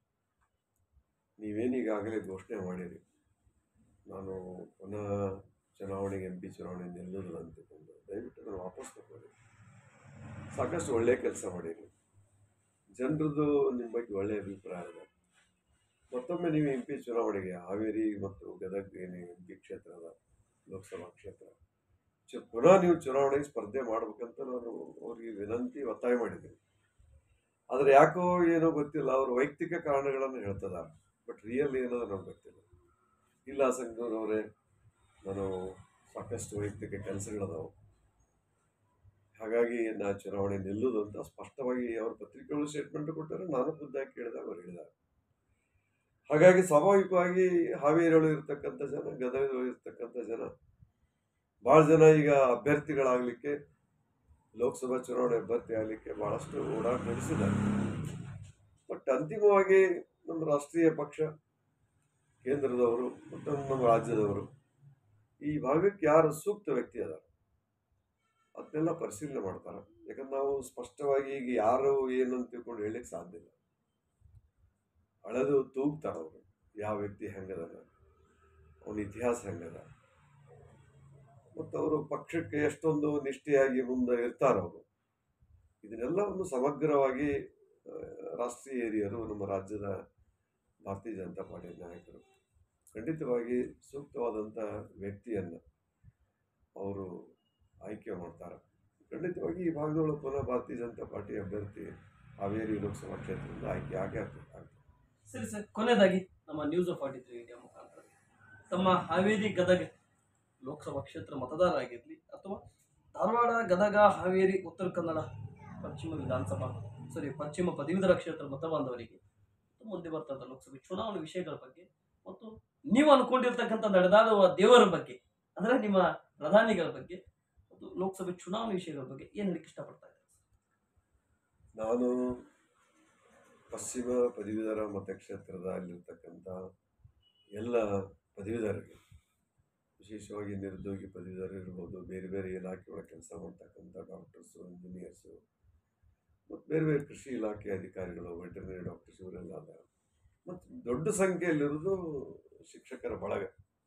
ನೀವೇನೀಗಾಗಲೇ ಘೋಷಣೆ ಮಾಡಿರಿ ನಾನು ಪುನಃ ಚುನಾವಣೆಗೆ ಎಂ ಪಿ ಚುನಾವಣೆ ನಿಲ್ಲೋದು ಅಂತಿಕೊಂಡು ದಯವಿಟ್ಟು ಅದನ್ನು ವಾಪಸ್ ತಗೊಳ್ಳಿ ಸಾಕಷ್ಟು ಒಳ್ಳೆಯ ಕೆಲಸ ಮಾಡೀರಿ ಜನರದ್ದು ನಿಮ್ಮ ಬಗ್ಗೆ ಒಳ್ಳೆಯ ಅಭಿಪ್ರಾಯ ಇದೆ ಮತ್ತೊಮ್ಮೆ ನೀವು ಎಂ ಪಿ ಚುನಾವಣೆಗೆ ಹಾವೇರಿ ಮತ್ತು ಗದಗ ಏನು ಎಂ ಪಿ ಕ್ಷೇತ್ರ ಅದ ಲೋಕಸಭಾ ಕ್ಷೇತ್ರ ಚು ಪುನಃ ನೀವು ಚುನಾವಣೆಗೆ ಸ್ಪರ್ಧೆ ಮಾಡ್ಬೇಕಂತ ನಾನು ಅವ್ರಿಗೆ ವಿನಂತಿ ಒತ್ತಾಯ ಮಾಡಿದ್ದೀನಿ ಆದರೆ ಯಾಕೋ ಏನೋ ಗೊತ್ತಿಲ್ಲ ಅವರು ವೈಯಕ್ತಿಕ ಕಾರಣಗಳನ್ನು ಹೇಳ್ತಿದ್ದಾರೆ ಬಟ್ ರಿಯಲ್ ಏನೋ ನಮ್ಗೆ ಗೊತ್ತಿಲ್ಲ ಇಲ್ಲ ಸಂಘದವರೇ ನಾನು ಸಾಕಷ್ಟು ವೈಯಕ್ತಿಕ ಕೆಲಸಗಳದಾವು ಹಾಗಾಗಿ ನಾ ಚುನಾವಣೆ ನಿಲ್ಲುದು ಅಂತ ಸ್ಪಷ್ಟವಾಗಿ ಅವ್ರ ಪತ್ರಿಕೆಗಳು ಸ್ಟೇಟ್ಮೆಂಟ್ ಕೊಟ್ಟರೆ ನಾನು ಖುದ್ದಾಗಿ ಕೇಳಿದಾಗ ಅವ್ರು ಹೇಳಿದ್ದಾರೆ ಹಾಗಾಗಿ ಸ್ವಾಭಾವಿಕವಾಗಿ ಹಾವೇರಿಯೊಳಗೆ ಇರ್ತಕ್ಕಂಥ ಜನ ಗದಗದೊಳಗೆ ಇರ್ತಕ್ಕಂಥ ಜನ ಭಾಳ ಜನ ಈಗ ಅಭ್ಯರ್ಥಿಗಳಾಗಲಿಕ್ಕೆ ಲೋಕಸಭಾ ಚುನಾವಣೆ ಅಭ್ಯರ್ಥಿ ಆಗಲಿಕ್ಕೆ ಭಾಳಷ್ಟು ಓಡಾಟ ನಡೆಸಿದ್ದಾರೆ ಬಟ್ ಅಂತಿಮವಾಗಿ ನಮ್ಮ ರಾಷ್ಟ್ರೀಯ ಪಕ್ಷ ಕೇಂದ್ರದವರು ಮತ್ತು ನಮ್ಮ ರಾಜ್ಯದವರು ಈ ಭಾಗಕ್ಕೆ ಯಾರು ಸೂಕ್ತ ವ್ಯಕ್ತಿ ಅದಾರ ಅದನ್ನೆಲ್ಲ ಪರಿಶೀಲನೆ ಮಾಡ್ತಾರೆ ಯಾಕಂದ್ರೆ ನಾವು ಸ್ಪಷ್ಟವಾಗಿ ಈಗ ಯಾರು ಏನು ಅಂತ ತಿಳ್ಕೊಂಡು ಹೇಳಲಿಕ್ಕೆ ಸಾಧ್ಯ ಇಲ್ಲ ಅಳೆದು ತೂಗ್ತಾರೆ ಅವರು ಯಾವ ವ್ಯಕ್ತಿ ಹೆಂಗದಾನ ಅವನ ಇತಿಹಾಸ ಹೆಂಗದ ಮತ್ತು ಅವರು ಪಕ್ಷಕ್ಕೆ ಎಷ್ಟೊಂದು ನಿಷ್ಠೆಯಾಗಿ ಮುಂದೆ ಇರ್ತಾರೆ ಅವರು ಇದನ್ನೆಲ್ಲವನ್ನು ಸಮಗ್ರವಾಗಿ ಆ, ರಾಷ್ಟ್ರೀಯ ಹಿರಿಯರು ನಮ್ಮ ರಾಜ್ಯದ ಭಾರತೀಯ ಜನತಾ ಪಾರ್ಟಿಯ ನಾಯಕರು ಖಂಡಿತವಾಗಿ ಸೂಕ್ತವಾದಂಥ ವ್ಯಕ್ತಿಯನ್ನು ಅವರು ಆಯ್ಕೆ ಮಾಡ್ತಾರೆ ಖಂಡಿತವಾಗಿ ಈ ಭಾಗದೊಳಗೆ ಪುನಃ ಭಾರತೀಯ ಜನತಾ ಪಾರ್ಟಿ ಅಭ್ಯರ್ಥಿ ಹಾವೇರಿ ಲೋಕಸಭಾ ಕ್ಷೇತ್ರದಿಂದ ಆಯ್ಕೆ ಆಗೇ ಆಗ್ತದೆ ಆಗ್ತದೆ. ಸರಿ ಸರ್ ಕೊನೆಯದಾಗಿ ನಮ್ಮ ನ್ಯೂಸ್ ಫಾರ್ಟಿ ತ್ರೀ ಇಂಡಿಯಾ ಮುಖಾಂತರ ತಮ್ಮ ಹಾವೇರಿ ಗದಗ ಲೋಕಸಭಾ ಕ್ಷೇತ್ರ ಮತದಾರರಾಗಿರಲಿ ಅಥವಾ ಧಾರವಾಡ ಗದಗ ಹಾವೇರಿ ಉತ್ತರ ಕನ್ನಡ ಪಶ್ಚಿಮ ವಿಧಾನಸಭಾ ಸಾರಿ ಪಶ್ಚಿಮ ಪದವೀಧರ ಕ್ಷೇತ್ರ ಮತಬಾಂಧವರಿಗೆ ಮುಂದೆ ಬರ್ತಂಥ ಲೋಕಸಭೆ ಚುನಾವಣೆ ವಿಷಯಗಳ ಬಗ್ಗೆ ಮತ್ತು ನೀವು ಅನ್ಕೊಂಡಿರ್ತಕ್ಕಂಥ ನಡೆದಾಡುವ ದೇವರ ಬಗ್ಗೆ ಅಂದ್ರೆ ನಿಮ್ಮ ಪ್ರಧಾನಿಗಳ ಬಗ್ಗೆ ಮತ್ತು ಲೋಕಸಭೆ ಚುನಾವಣೆ ವಿಷಯಗಳ ಬಗ್ಗೆ ಏನು ಹೇಳಕ್ಕೆ ಇಷ್ಟಪಡ್ತಾ ಇದ್ದಾರೆ ನಾನು ಪಶ್ಚಿಮ ಪದವೀಧರ ಮತಕ್ಷೇತ್ರದಲ್ಲಿರ್ತಕ್ಕಂಥ ಎಲ್ಲ ಪದವೀಧರರಿಗೆ ವಿಶೇಷವಾಗಿ ನಿರುದ್ಯೋಗಿ ಪದವೀಧರರು ಇರ್ಬೋದು ಬೇರೆ ಬೇರೆ ಇಲಾಖೆ ಒಳಗೆ ಕೆಲಸ ಮಾಡ್ತಕ್ಕಂಥ ಡಾಕ್ಟರ್ಸು ಇಂಜಿನಿಯರ್ಸು ಮತ್ತು ಬೇರೆ ಬೇರೆ ಕೃಷಿ ಇಲಾಖೆ ಅಧಿಕಾರಿಗಳು ವೆಟರ್ನರಿ ಡಾಕ್ಟರ್ಸ್ ಇವರೆಲ್ಲ ಅದಾರ ಮತ್ತು ದೊಡ್ಡ ಸಂಖ್ಯೆಯಲ್ಲಿರೋದು ಶಿಕ್ಷಕರ ಬಳಗ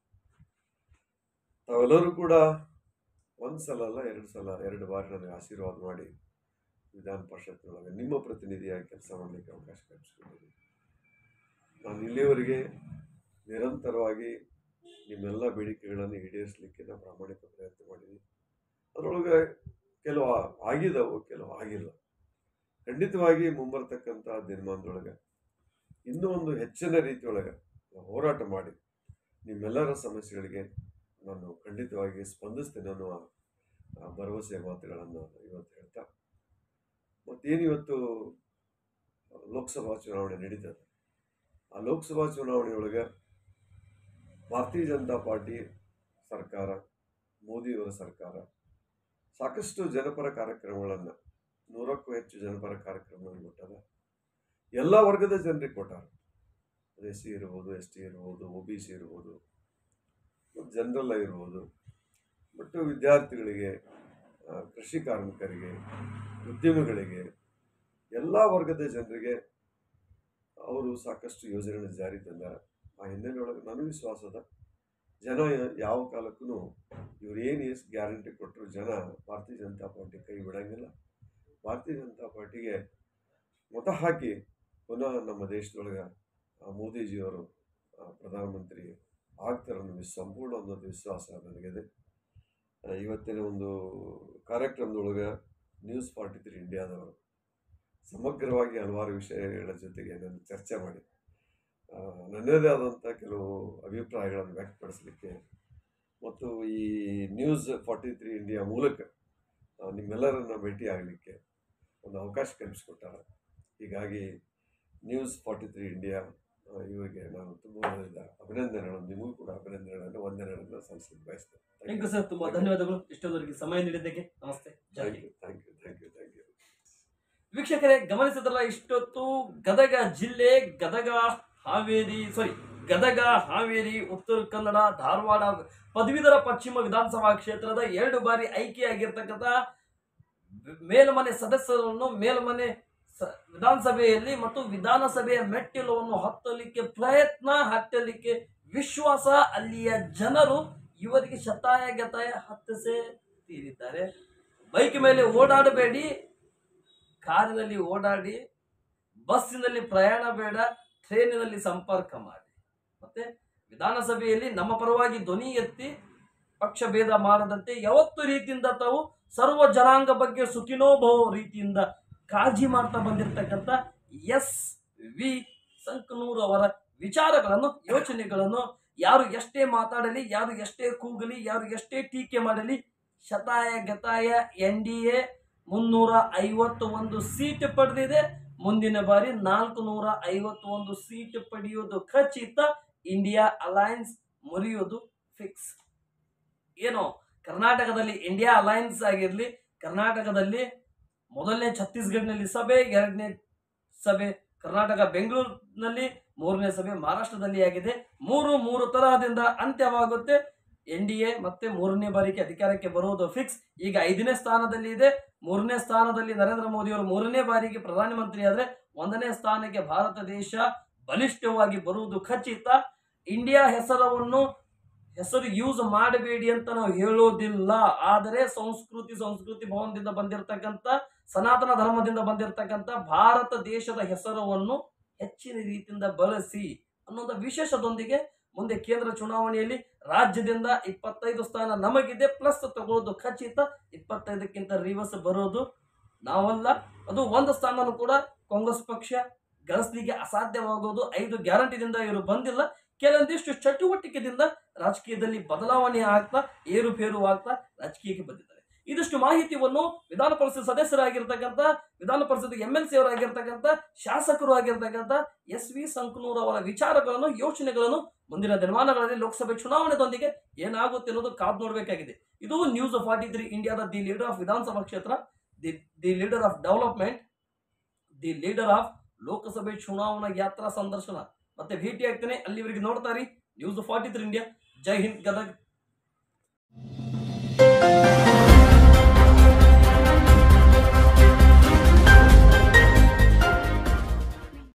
ತಾವೆಲ್ಲರೂ ಕೂಡ ಒಂದು ಸಲ ಅಲ್ಲ ಎರಡು ಸಲ ಎರಡು ಬಾರಿ ನನಗೆ ಆಶೀರ್ವಾದ ಮಾಡಿ ವಿಧಾನ ಪರಿಷತ್ನೊಳಗೆ ನಿಮ್ಮ ಪ್ರತಿನಿಧಿಯಾಗಿ ಕೆಲಸ ಮಾಡಲಿಕ್ಕೆ ಅವಕಾಶ ಕಲ್ಪಿಸ್ಕೊಂಡಿದ್ದೀನಿ ನಾನು ಇಲ್ಲಿಯವರೆಗೆ ನಿರಂತರವಾಗಿ ನಿಮ್ಮೆಲ್ಲ ಬೇಡಿಕೆಗಳನ್ನು ಈಡೇರಿಸಲಿಕ್ಕೆ ನಾನು ಪ್ರಾಮಾಣಿಕ ಪ್ರಯತ್ನ ಮಾಡಿದ್ದೀನಿ ಅದರೊಳಗೆ ಕೆಲವು ಆ- ಆಗಿದವು ಕೆಲವು ಆಗಿಲ್ಲ ಖಂಡಿತವಾಗಿ ಮುಂಬರ್ತಕ್ಕಂಥ ದಿನಮಾನದೊಳಗೆ ಇನ್ನೂ ಒಂದು ಹೆಚ್ಚಿನ ರೀತಿಯೊಳಗೆ ಹೋರಾಟ ಮಾಡಿ ನಿಮ್ಮೆಲ್ಲರ ಸಮಸ್ಯೆಗಳಿಗೆ ನಾನು ಖಂಡಿತವಾಗಿ ಸ್ಪಂದಿಸ್ತೇನೆ ಅನ್ನುವ ಆ, ಭರವಸೆ ಮಾತುಗಳನ್ನು ಇವತ್ತು ಹೇಳ್ತಾ ಮತ್ತೇನು ಇವತ್ತು ಲೋಕಸಭಾ ಚುನಾವಣೆ ನಡೀತದೆ ಆ ಲೋಕಸಭಾ ಚುನಾವಣೆಯೊಳಗೆ ಭಾರತೀಯ ಜನತಾ ಪಾರ್ಟಿ ಸರ್ಕಾರ ಮೋದಿಯವರ ಸರ್ಕಾರ ಸಾಕಷ್ಟು ಜನಪರ ಕಾರ್ಯಕ್ರಮಗಳನ್ನು ನೂರಕ್ಕೂ ಹೆಚ್ಚು ಜನಪರ ಕಾರ್ಯಕ್ರಮಗಳನ್ನು ಕೊಟ್ಟದ ಎಲ್ಲ ವರ್ಗದ ಜನರಿಗೆ ಕೊಟ್ಟಾರ ಎಸ್ ಸಿ ಇರ್ಬೋದು ಎಸ್ ಟಿ ಇರ್ಬೋದು ಒ ಬಿ ಸಿ ಇರ್ಬೋದು ಮತ್ತು ಜನರಲ್ ಇರ್ಬೋದು ಮತ್ತು ವಿದ್ಯಾರ್ಥಿಗಳಿಗೆ ಆ, ಕೃಷಿ ಕಾರ್ಮಿಕರಿಗೆ ಉದ್ಯಮಿಗಳಿಗೆ ಎಲ್ಲ ವರ್ಗದ ಜನರಿಗೆ ಅವರು ಸಾಕಷ್ಟು ಯೋಜನೆಗಳನ್ನು ಜಾರಿ ತಂದಾರ ಆ ಹಿನ್ನೆಲೆಯೊಳಗೆ ನನಗೆ ವಿಶ್ವಾಸದ ಜನ ಯಾವ ಕಾಲಕ್ಕೂ ಇವ್ರು ಏನು ಎಷ್ಟು ಗ್ಯಾರಂಟಿ ಕೊಟ್ಟರು ಜನ ಭಾರತೀಯ ಜನತಾ ಪಾರ್ಟಿ ಕೈ ಬಿಡಂಗಿಲ್ಲ ಭಾರತೀಯ ಜನತಾ ಪಾರ್ಟಿಗೆ ಮತ ಹಾಕಿ ಪುನಃ ನಮ್ಮ ದೇಶದೊಳಗೆ ಆ ಮೋದಿಜಿಯವರು ಆ, ಪ್ರಧಾನಮಂತ್ರಿ ಆಗ್ತಾರೆ ಅನ್ನೋ ವಿಸ್- ಸಂಪೂರ್ಣ ಒಂದು ವಿಶ್ವಾಸ ನನಗಿದೆ ಆ, ಇವತ್ತಿನ ಒಂದು ಕಾರ್ಯಕ್ರಮದೊಳಗೆ ನ್ಯೂಸ್ ಫಾರ್ಟಿ ತ್ರೀ ಇಂಡಿಯಾದವರು ಸಮಗ್ರವಾಗಿ ಹಲವಾರು ವಿಷಯಗಳ ಜೊತೆಗೆ ನಾನು ಚರ್ಚೆ ಮಾಡಿ ಆ, ನನ್ನದೇ ಆದಂಥ ಕೆಲವು ಅಭಿಪ್ರಾಯಗಳನ್ನು ವ್ಯಕ್ತಪಡಿಸಲಿಕ್ಕೆ ಮತ್ತು ಈ ನ್ಯೂಸ್ ಫಾರ್ಟಿ ತ್ರೀ ಇಂಡಿಯಾ ಮೂಲಕ ಆ, ನಿಮ್ಮೆಲ್ಲರನ್ನ ಭೇಟಿ ಆಗಲಿಕ್ಕೆ ಒಂದು ಅವಕಾಶ ಕಲ್ಪಿಸಿಕೊಟ್ಟಾರ ಹೀಗಾಗಿ ನ್ಯೂಸ್ ಫಾರ್ಟಿ ತ್ರೀ ಇಂಡಿಯಾ ಆ, ಇವರಿಗೆ ನಾನು ತುಂಬ ಹೃದಯದ ಅಭಿನಂದನೆಗಳನ್ನು ನಿಮಗೂ ಕೂಡ ಅಭಿನಂದನೆಗಳನ್ನು ವಂದನೆಗಳನ್ನು ಸಲ್ಲಿಸಲಿಕ್ಕೆ ಬಯಸ್ತೇನೆ ಥ್ಯಾಂಕ್ ಯು ಸರ್ ತುಂಬಾ ಧನ್ಯವಾದಗಳು ಇಷ್ಟೊಂದವರೆಗೆ ಸಮಯ ನೀಡಿದ್ದಕ್ಕೆ ನಮಸ್ತೆ ಜೈ thank Hind. You thank you thank you thank you ವೀಕ್ಷಕರೇ ಗಮನಿಸಿದ್ರಲ್ಲ ಇಷ್ಟೊತ್ತು ಗದಗ ಜಿಲ್ಲೆ ಗದಗ ಹಾವೇರಿ ಸಾರಿ ಗದಗ ಹಾವೇರಿ ಉತ್ತರ ಕನ್ನಡ ಧಾರವಾಡ ಪದವೀಧರ ಪಶ್ಚಿಮ ವಿಧಾನಸಭಾ ಕ್ಷೇತ್ರದ ಎರಡು ಬಾರಿ ಆಯ್ಕೆಯಾಗಿರ್ತಕ್ಕಂಥ ಮೇಲ್ಮನೆ ಸದಸ್ಯರನ್ನು ಮೇಲ್ಮನೆ ಸ- ವಿಧಾನಸಭೆಯಲ್ಲಿ ಮತ್ತು ವಿಧಾನಸಭೆಯ ಮೆಟ್ಟಿಲನ್ನು ಹತ್ತಲಿಕ್ಕೆ ಪ್ರಯತ್ನ ಹತ್ತಲಿಕ್ಕೆ ವಿಶ್ವಾಸ ಅಲ್ಲಿಯ ಜನರು ಇವರಿಗೆ ಶತಾಯ ಗತಾಯ ಹತ್ತಿಸೇ ತೀರಿದ್ದಾರೆ ಬೈಕ್ ಮೇಲೆ ಓಡಾಡಬೇಡಿ ಕಾರಿನಲ್ಲಿ ಓಡಾಡಿ ಬಸ್ಸಿನಲ್ಲಿ ಪ್ರಯಾಣ ಬೇಡ ಟ್ರೈನಿನಲ್ಲಿ ಸಂಪರ್ಕ ಮಾಡಿ ಮತ್ತೆ ವಿಧಾನಸಭೆಯಲ್ಲಿ ನಮ್ಮ ಪರವಾಗಿ ಧ್ವನಿ ಎತ್ತಿ ಪಕ್ಷ ಭೇದ ಮಾಡದಂತೆ ಯಾವತ್ತು ರೀತಿಯಿಂದ ತಾವು ಸರ್ವ ಜನಾಂಗ ಬಗ್ಗೆ ಸುಖಿನೋಭವ ರೀತಿಯಿಂದ ಕಾಳಜಿ ಮಾಡ್ತಾ ಬಂದಿರತಕ್ಕಂಥ ಎಸ್ ವಿ ಸಂಕನೂರ್ ಅವರ ವಿಚಾರಗಳನ್ನು ಯೋಚನೆಗಳನ್ನು ಯಾರು ಎಷ್ಟೇ ಮಾತಾಡಲಿ ಯಾರು ಎಷ್ಟೇ ಕೂಗಲಿ ಯಾರು ಎಷ್ಟೇ ಟೀಕೆ ಮಾಡಲಿ ಶತಾಯ ಗತಾಯ ಎನ್ ಡಿ ಎ ಮುನ್ನೂರ ಐವತ್ತು ಒಂದು ಸೀಟ್ ಪಡೆದಿದೆ ಮುಂದಿನ ಬಾರಿ ನಾಲ್ಕು ನೂರ ಐವತ್ತೊಂದು ಸೀಟ್ ಪಡೆಯುವುದು ಖಚಿತ ಇಂಡಿಯಾ ಅಲಯನ್ಸ್ ಮುರಿಯುವುದು ಫಿಕ್ಸ್ ಏನು ಕರ್ನಾಟಕದಲ್ಲಿ ಇಂಡಿಯಾ ಅಲಯನ್ಸ್ ಆಗಿರಲಿ ಕರ್ನಾಟಕದಲ್ಲಿ ಮೊದಲನೇ ಛತ್ತೀಸ್ಗಢನಲ್ಲಿ ಸಭೆ ಎರಡನೇ ಸಭೆ ಕರ್ನಾಟಕ ಬೆಂಗಳೂರಿನಲ್ಲಿ ಮೂರನೇ ಸಭೆ ಮಹಾರಾಷ್ಟ್ರದಲ್ಲಿ ಆಗಿದೆ ಮೂರು ಮೂರು ತರಹದಿಂದ ಅಂತ್ಯವಾಗುತ್ತೆ ಎನ್ ಡಿ ಎ ಮತ್ತೆ ಮೂರನೇ ಬಾರಿಗೆ ಅಧಿಕಾರಕ್ಕೆ ಬರುವುದು ಫಿಕ್ಸ್ ಈಗ ಐದನೇ ಸ್ಥಾನದಲ್ಲಿ ಇದೆ ಮೂರನೇ ಸ್ಥಾನದಲ್ಲಿ ನರೇಂದ್ರ ಮೋದಿ ಅವರು ಮೂರನೇ ಬಾರಿಗೆ ಪ್ರಧಾನಮಂತ್ರಿ ಆದ್ರೆ ಒಂದನೇ ಸ್ಥಾನಕ್ಕೆ ಭಾರತ ದೇಶ ಬಲಿಷ್ಠವಾಗಿ ಬರುವುದು ಖಚಿತ ಇಂಡಿಯಾ ಹೆಸರವನ್ನು ಹೆಸರು ಯೂಸ್ ಮಾಡಬೇಡಿ ಅಂತ ನಾವು ಹೇಳೋದಿಲ್ಲ ಆದರೆ ಸಂಸ್ಕೃತಿ ಸಂಸ್ಕೃತಿ ಭವನದಿಂದ ಬಂದಿರತಕ್ಕಂಥ ಸನಾತನ ಧರ್ಮದಿಂದ ಬಂದಿರತಕ್ಕಂಥ ಭಾರತ ದೇಶದ ಹೆಸರನ್ನು ಹೆಚ್ಚಿನ ರೀತಿಯಿಂದ ಬಳಸಿ ಅನ್ನೋದ ವಿಶೇಷದೊಂದಿಗೆ ಮುಂದೆ ಕೇಂದ್ರ ಚುನಾವಣೆಯಲ್ಲಿ ರಾಜ್ಯದಿಂದ ಇಪ್ಪತ್ತೈದು ಸ್ಥಾನ ನಮಗಿದೆ ಪ್ಲಸ್ ತಗೊಳ್ಳೋದು ಖಚಿತ ಇಪ್ಪತ್ತೈದಕ್ಕಿಂತ ರಿವರ್ಸ್ ಬರೋದು ನಾವಲ್ಲ ಅದು ಒಂದು ಸ್ಥಾನನೂ ಕೂಡ ಕಾಂಗ್ರೆಸ್ ಪಕ್ಷ ಗಳಿಸ್ಲಿಕ್ಕೆ ಅಸಾಧ್ಯವಾಗೋದು ಐದು ಗ್ಯಾರಂಟಿದಿಂದ ಇವರು ಬಂದಿಲ್ಲ ಕೆಲವೊಂದಿಷ್ಟು ಚಟುವಟಿಕೆದಿಂದ ರಾಜಕೀಯದಲ್ಲಿ ಬದಲಾವಣೆ ಆಗ್ತಾ ಏರುಪೇರು ಆಗ್ತಾ ರಾಜಕೀಯಕ್ಕೆ ಬಂದಿದ್ದಾರೆ ಇದಿಷ್ಟು ಮಾಹಿತಿಯನ್ನು ವಿಧಾನ ಪರಿಷತ್ ಸದಸ್ಯರಾಗಿರ್ತಕ್ಕಂಥ ವಿಧಾನ ಪರಿಷತ್ ಎಂ ಎಲ್ ಸಿ ಅವರಾಗಿರ್ತಕ್ಕಂಥ ಶಾಸಕರು ಆಗಿರ್ತಕ್ಕಂಥ ಎಸ್ ವಿ ಸಂಕನೂರ್ ಅವರ ವಿಚಾರಗಳನ್ನು ಯೋಚನೆಗಳನ್ನು ಮುಂದಿನ ದಿನಮಾನಗಳಲ್ಲಿ ಲೋಕಸಭೆ ಚುನಾವಣೆದೊಂದಿಗೆ ಏನಾಗುತ್ತೆ ಅನ್ನೋದು ಕಾದು ನೋಡಬೇಕಾಗಿದೆ ಇದು ನ್ಯೂಸ್ ಫಾರ್ಟಿ ತ್ರೀ ಇಂಡಿಯಾದ ದಿ ಲೀಡರ್ ಆಫ್ ವಿಧಾನಸಭಾ ಕ್ಷೇತ್ರ the the leader of development the leader of ಲೋಕಸಭೆ ಚುನಾವಣಾ ಯಾತ್ರಾ ಸಂದರ್ಶನ ಮತ್ತೆ ಭೇಟಿ ಆಗ್ತೇನೆ ಅಲ್ಲಿವರೆಗೆ ನೋಡ್ತಾರಿ ನ್ಯೂಸ್ ಫಾರ್ಟಿ ತ್ರೀ ಇಂಡಿಯಾ ಜೈ ಹಿಂದ್ ಗದಗ್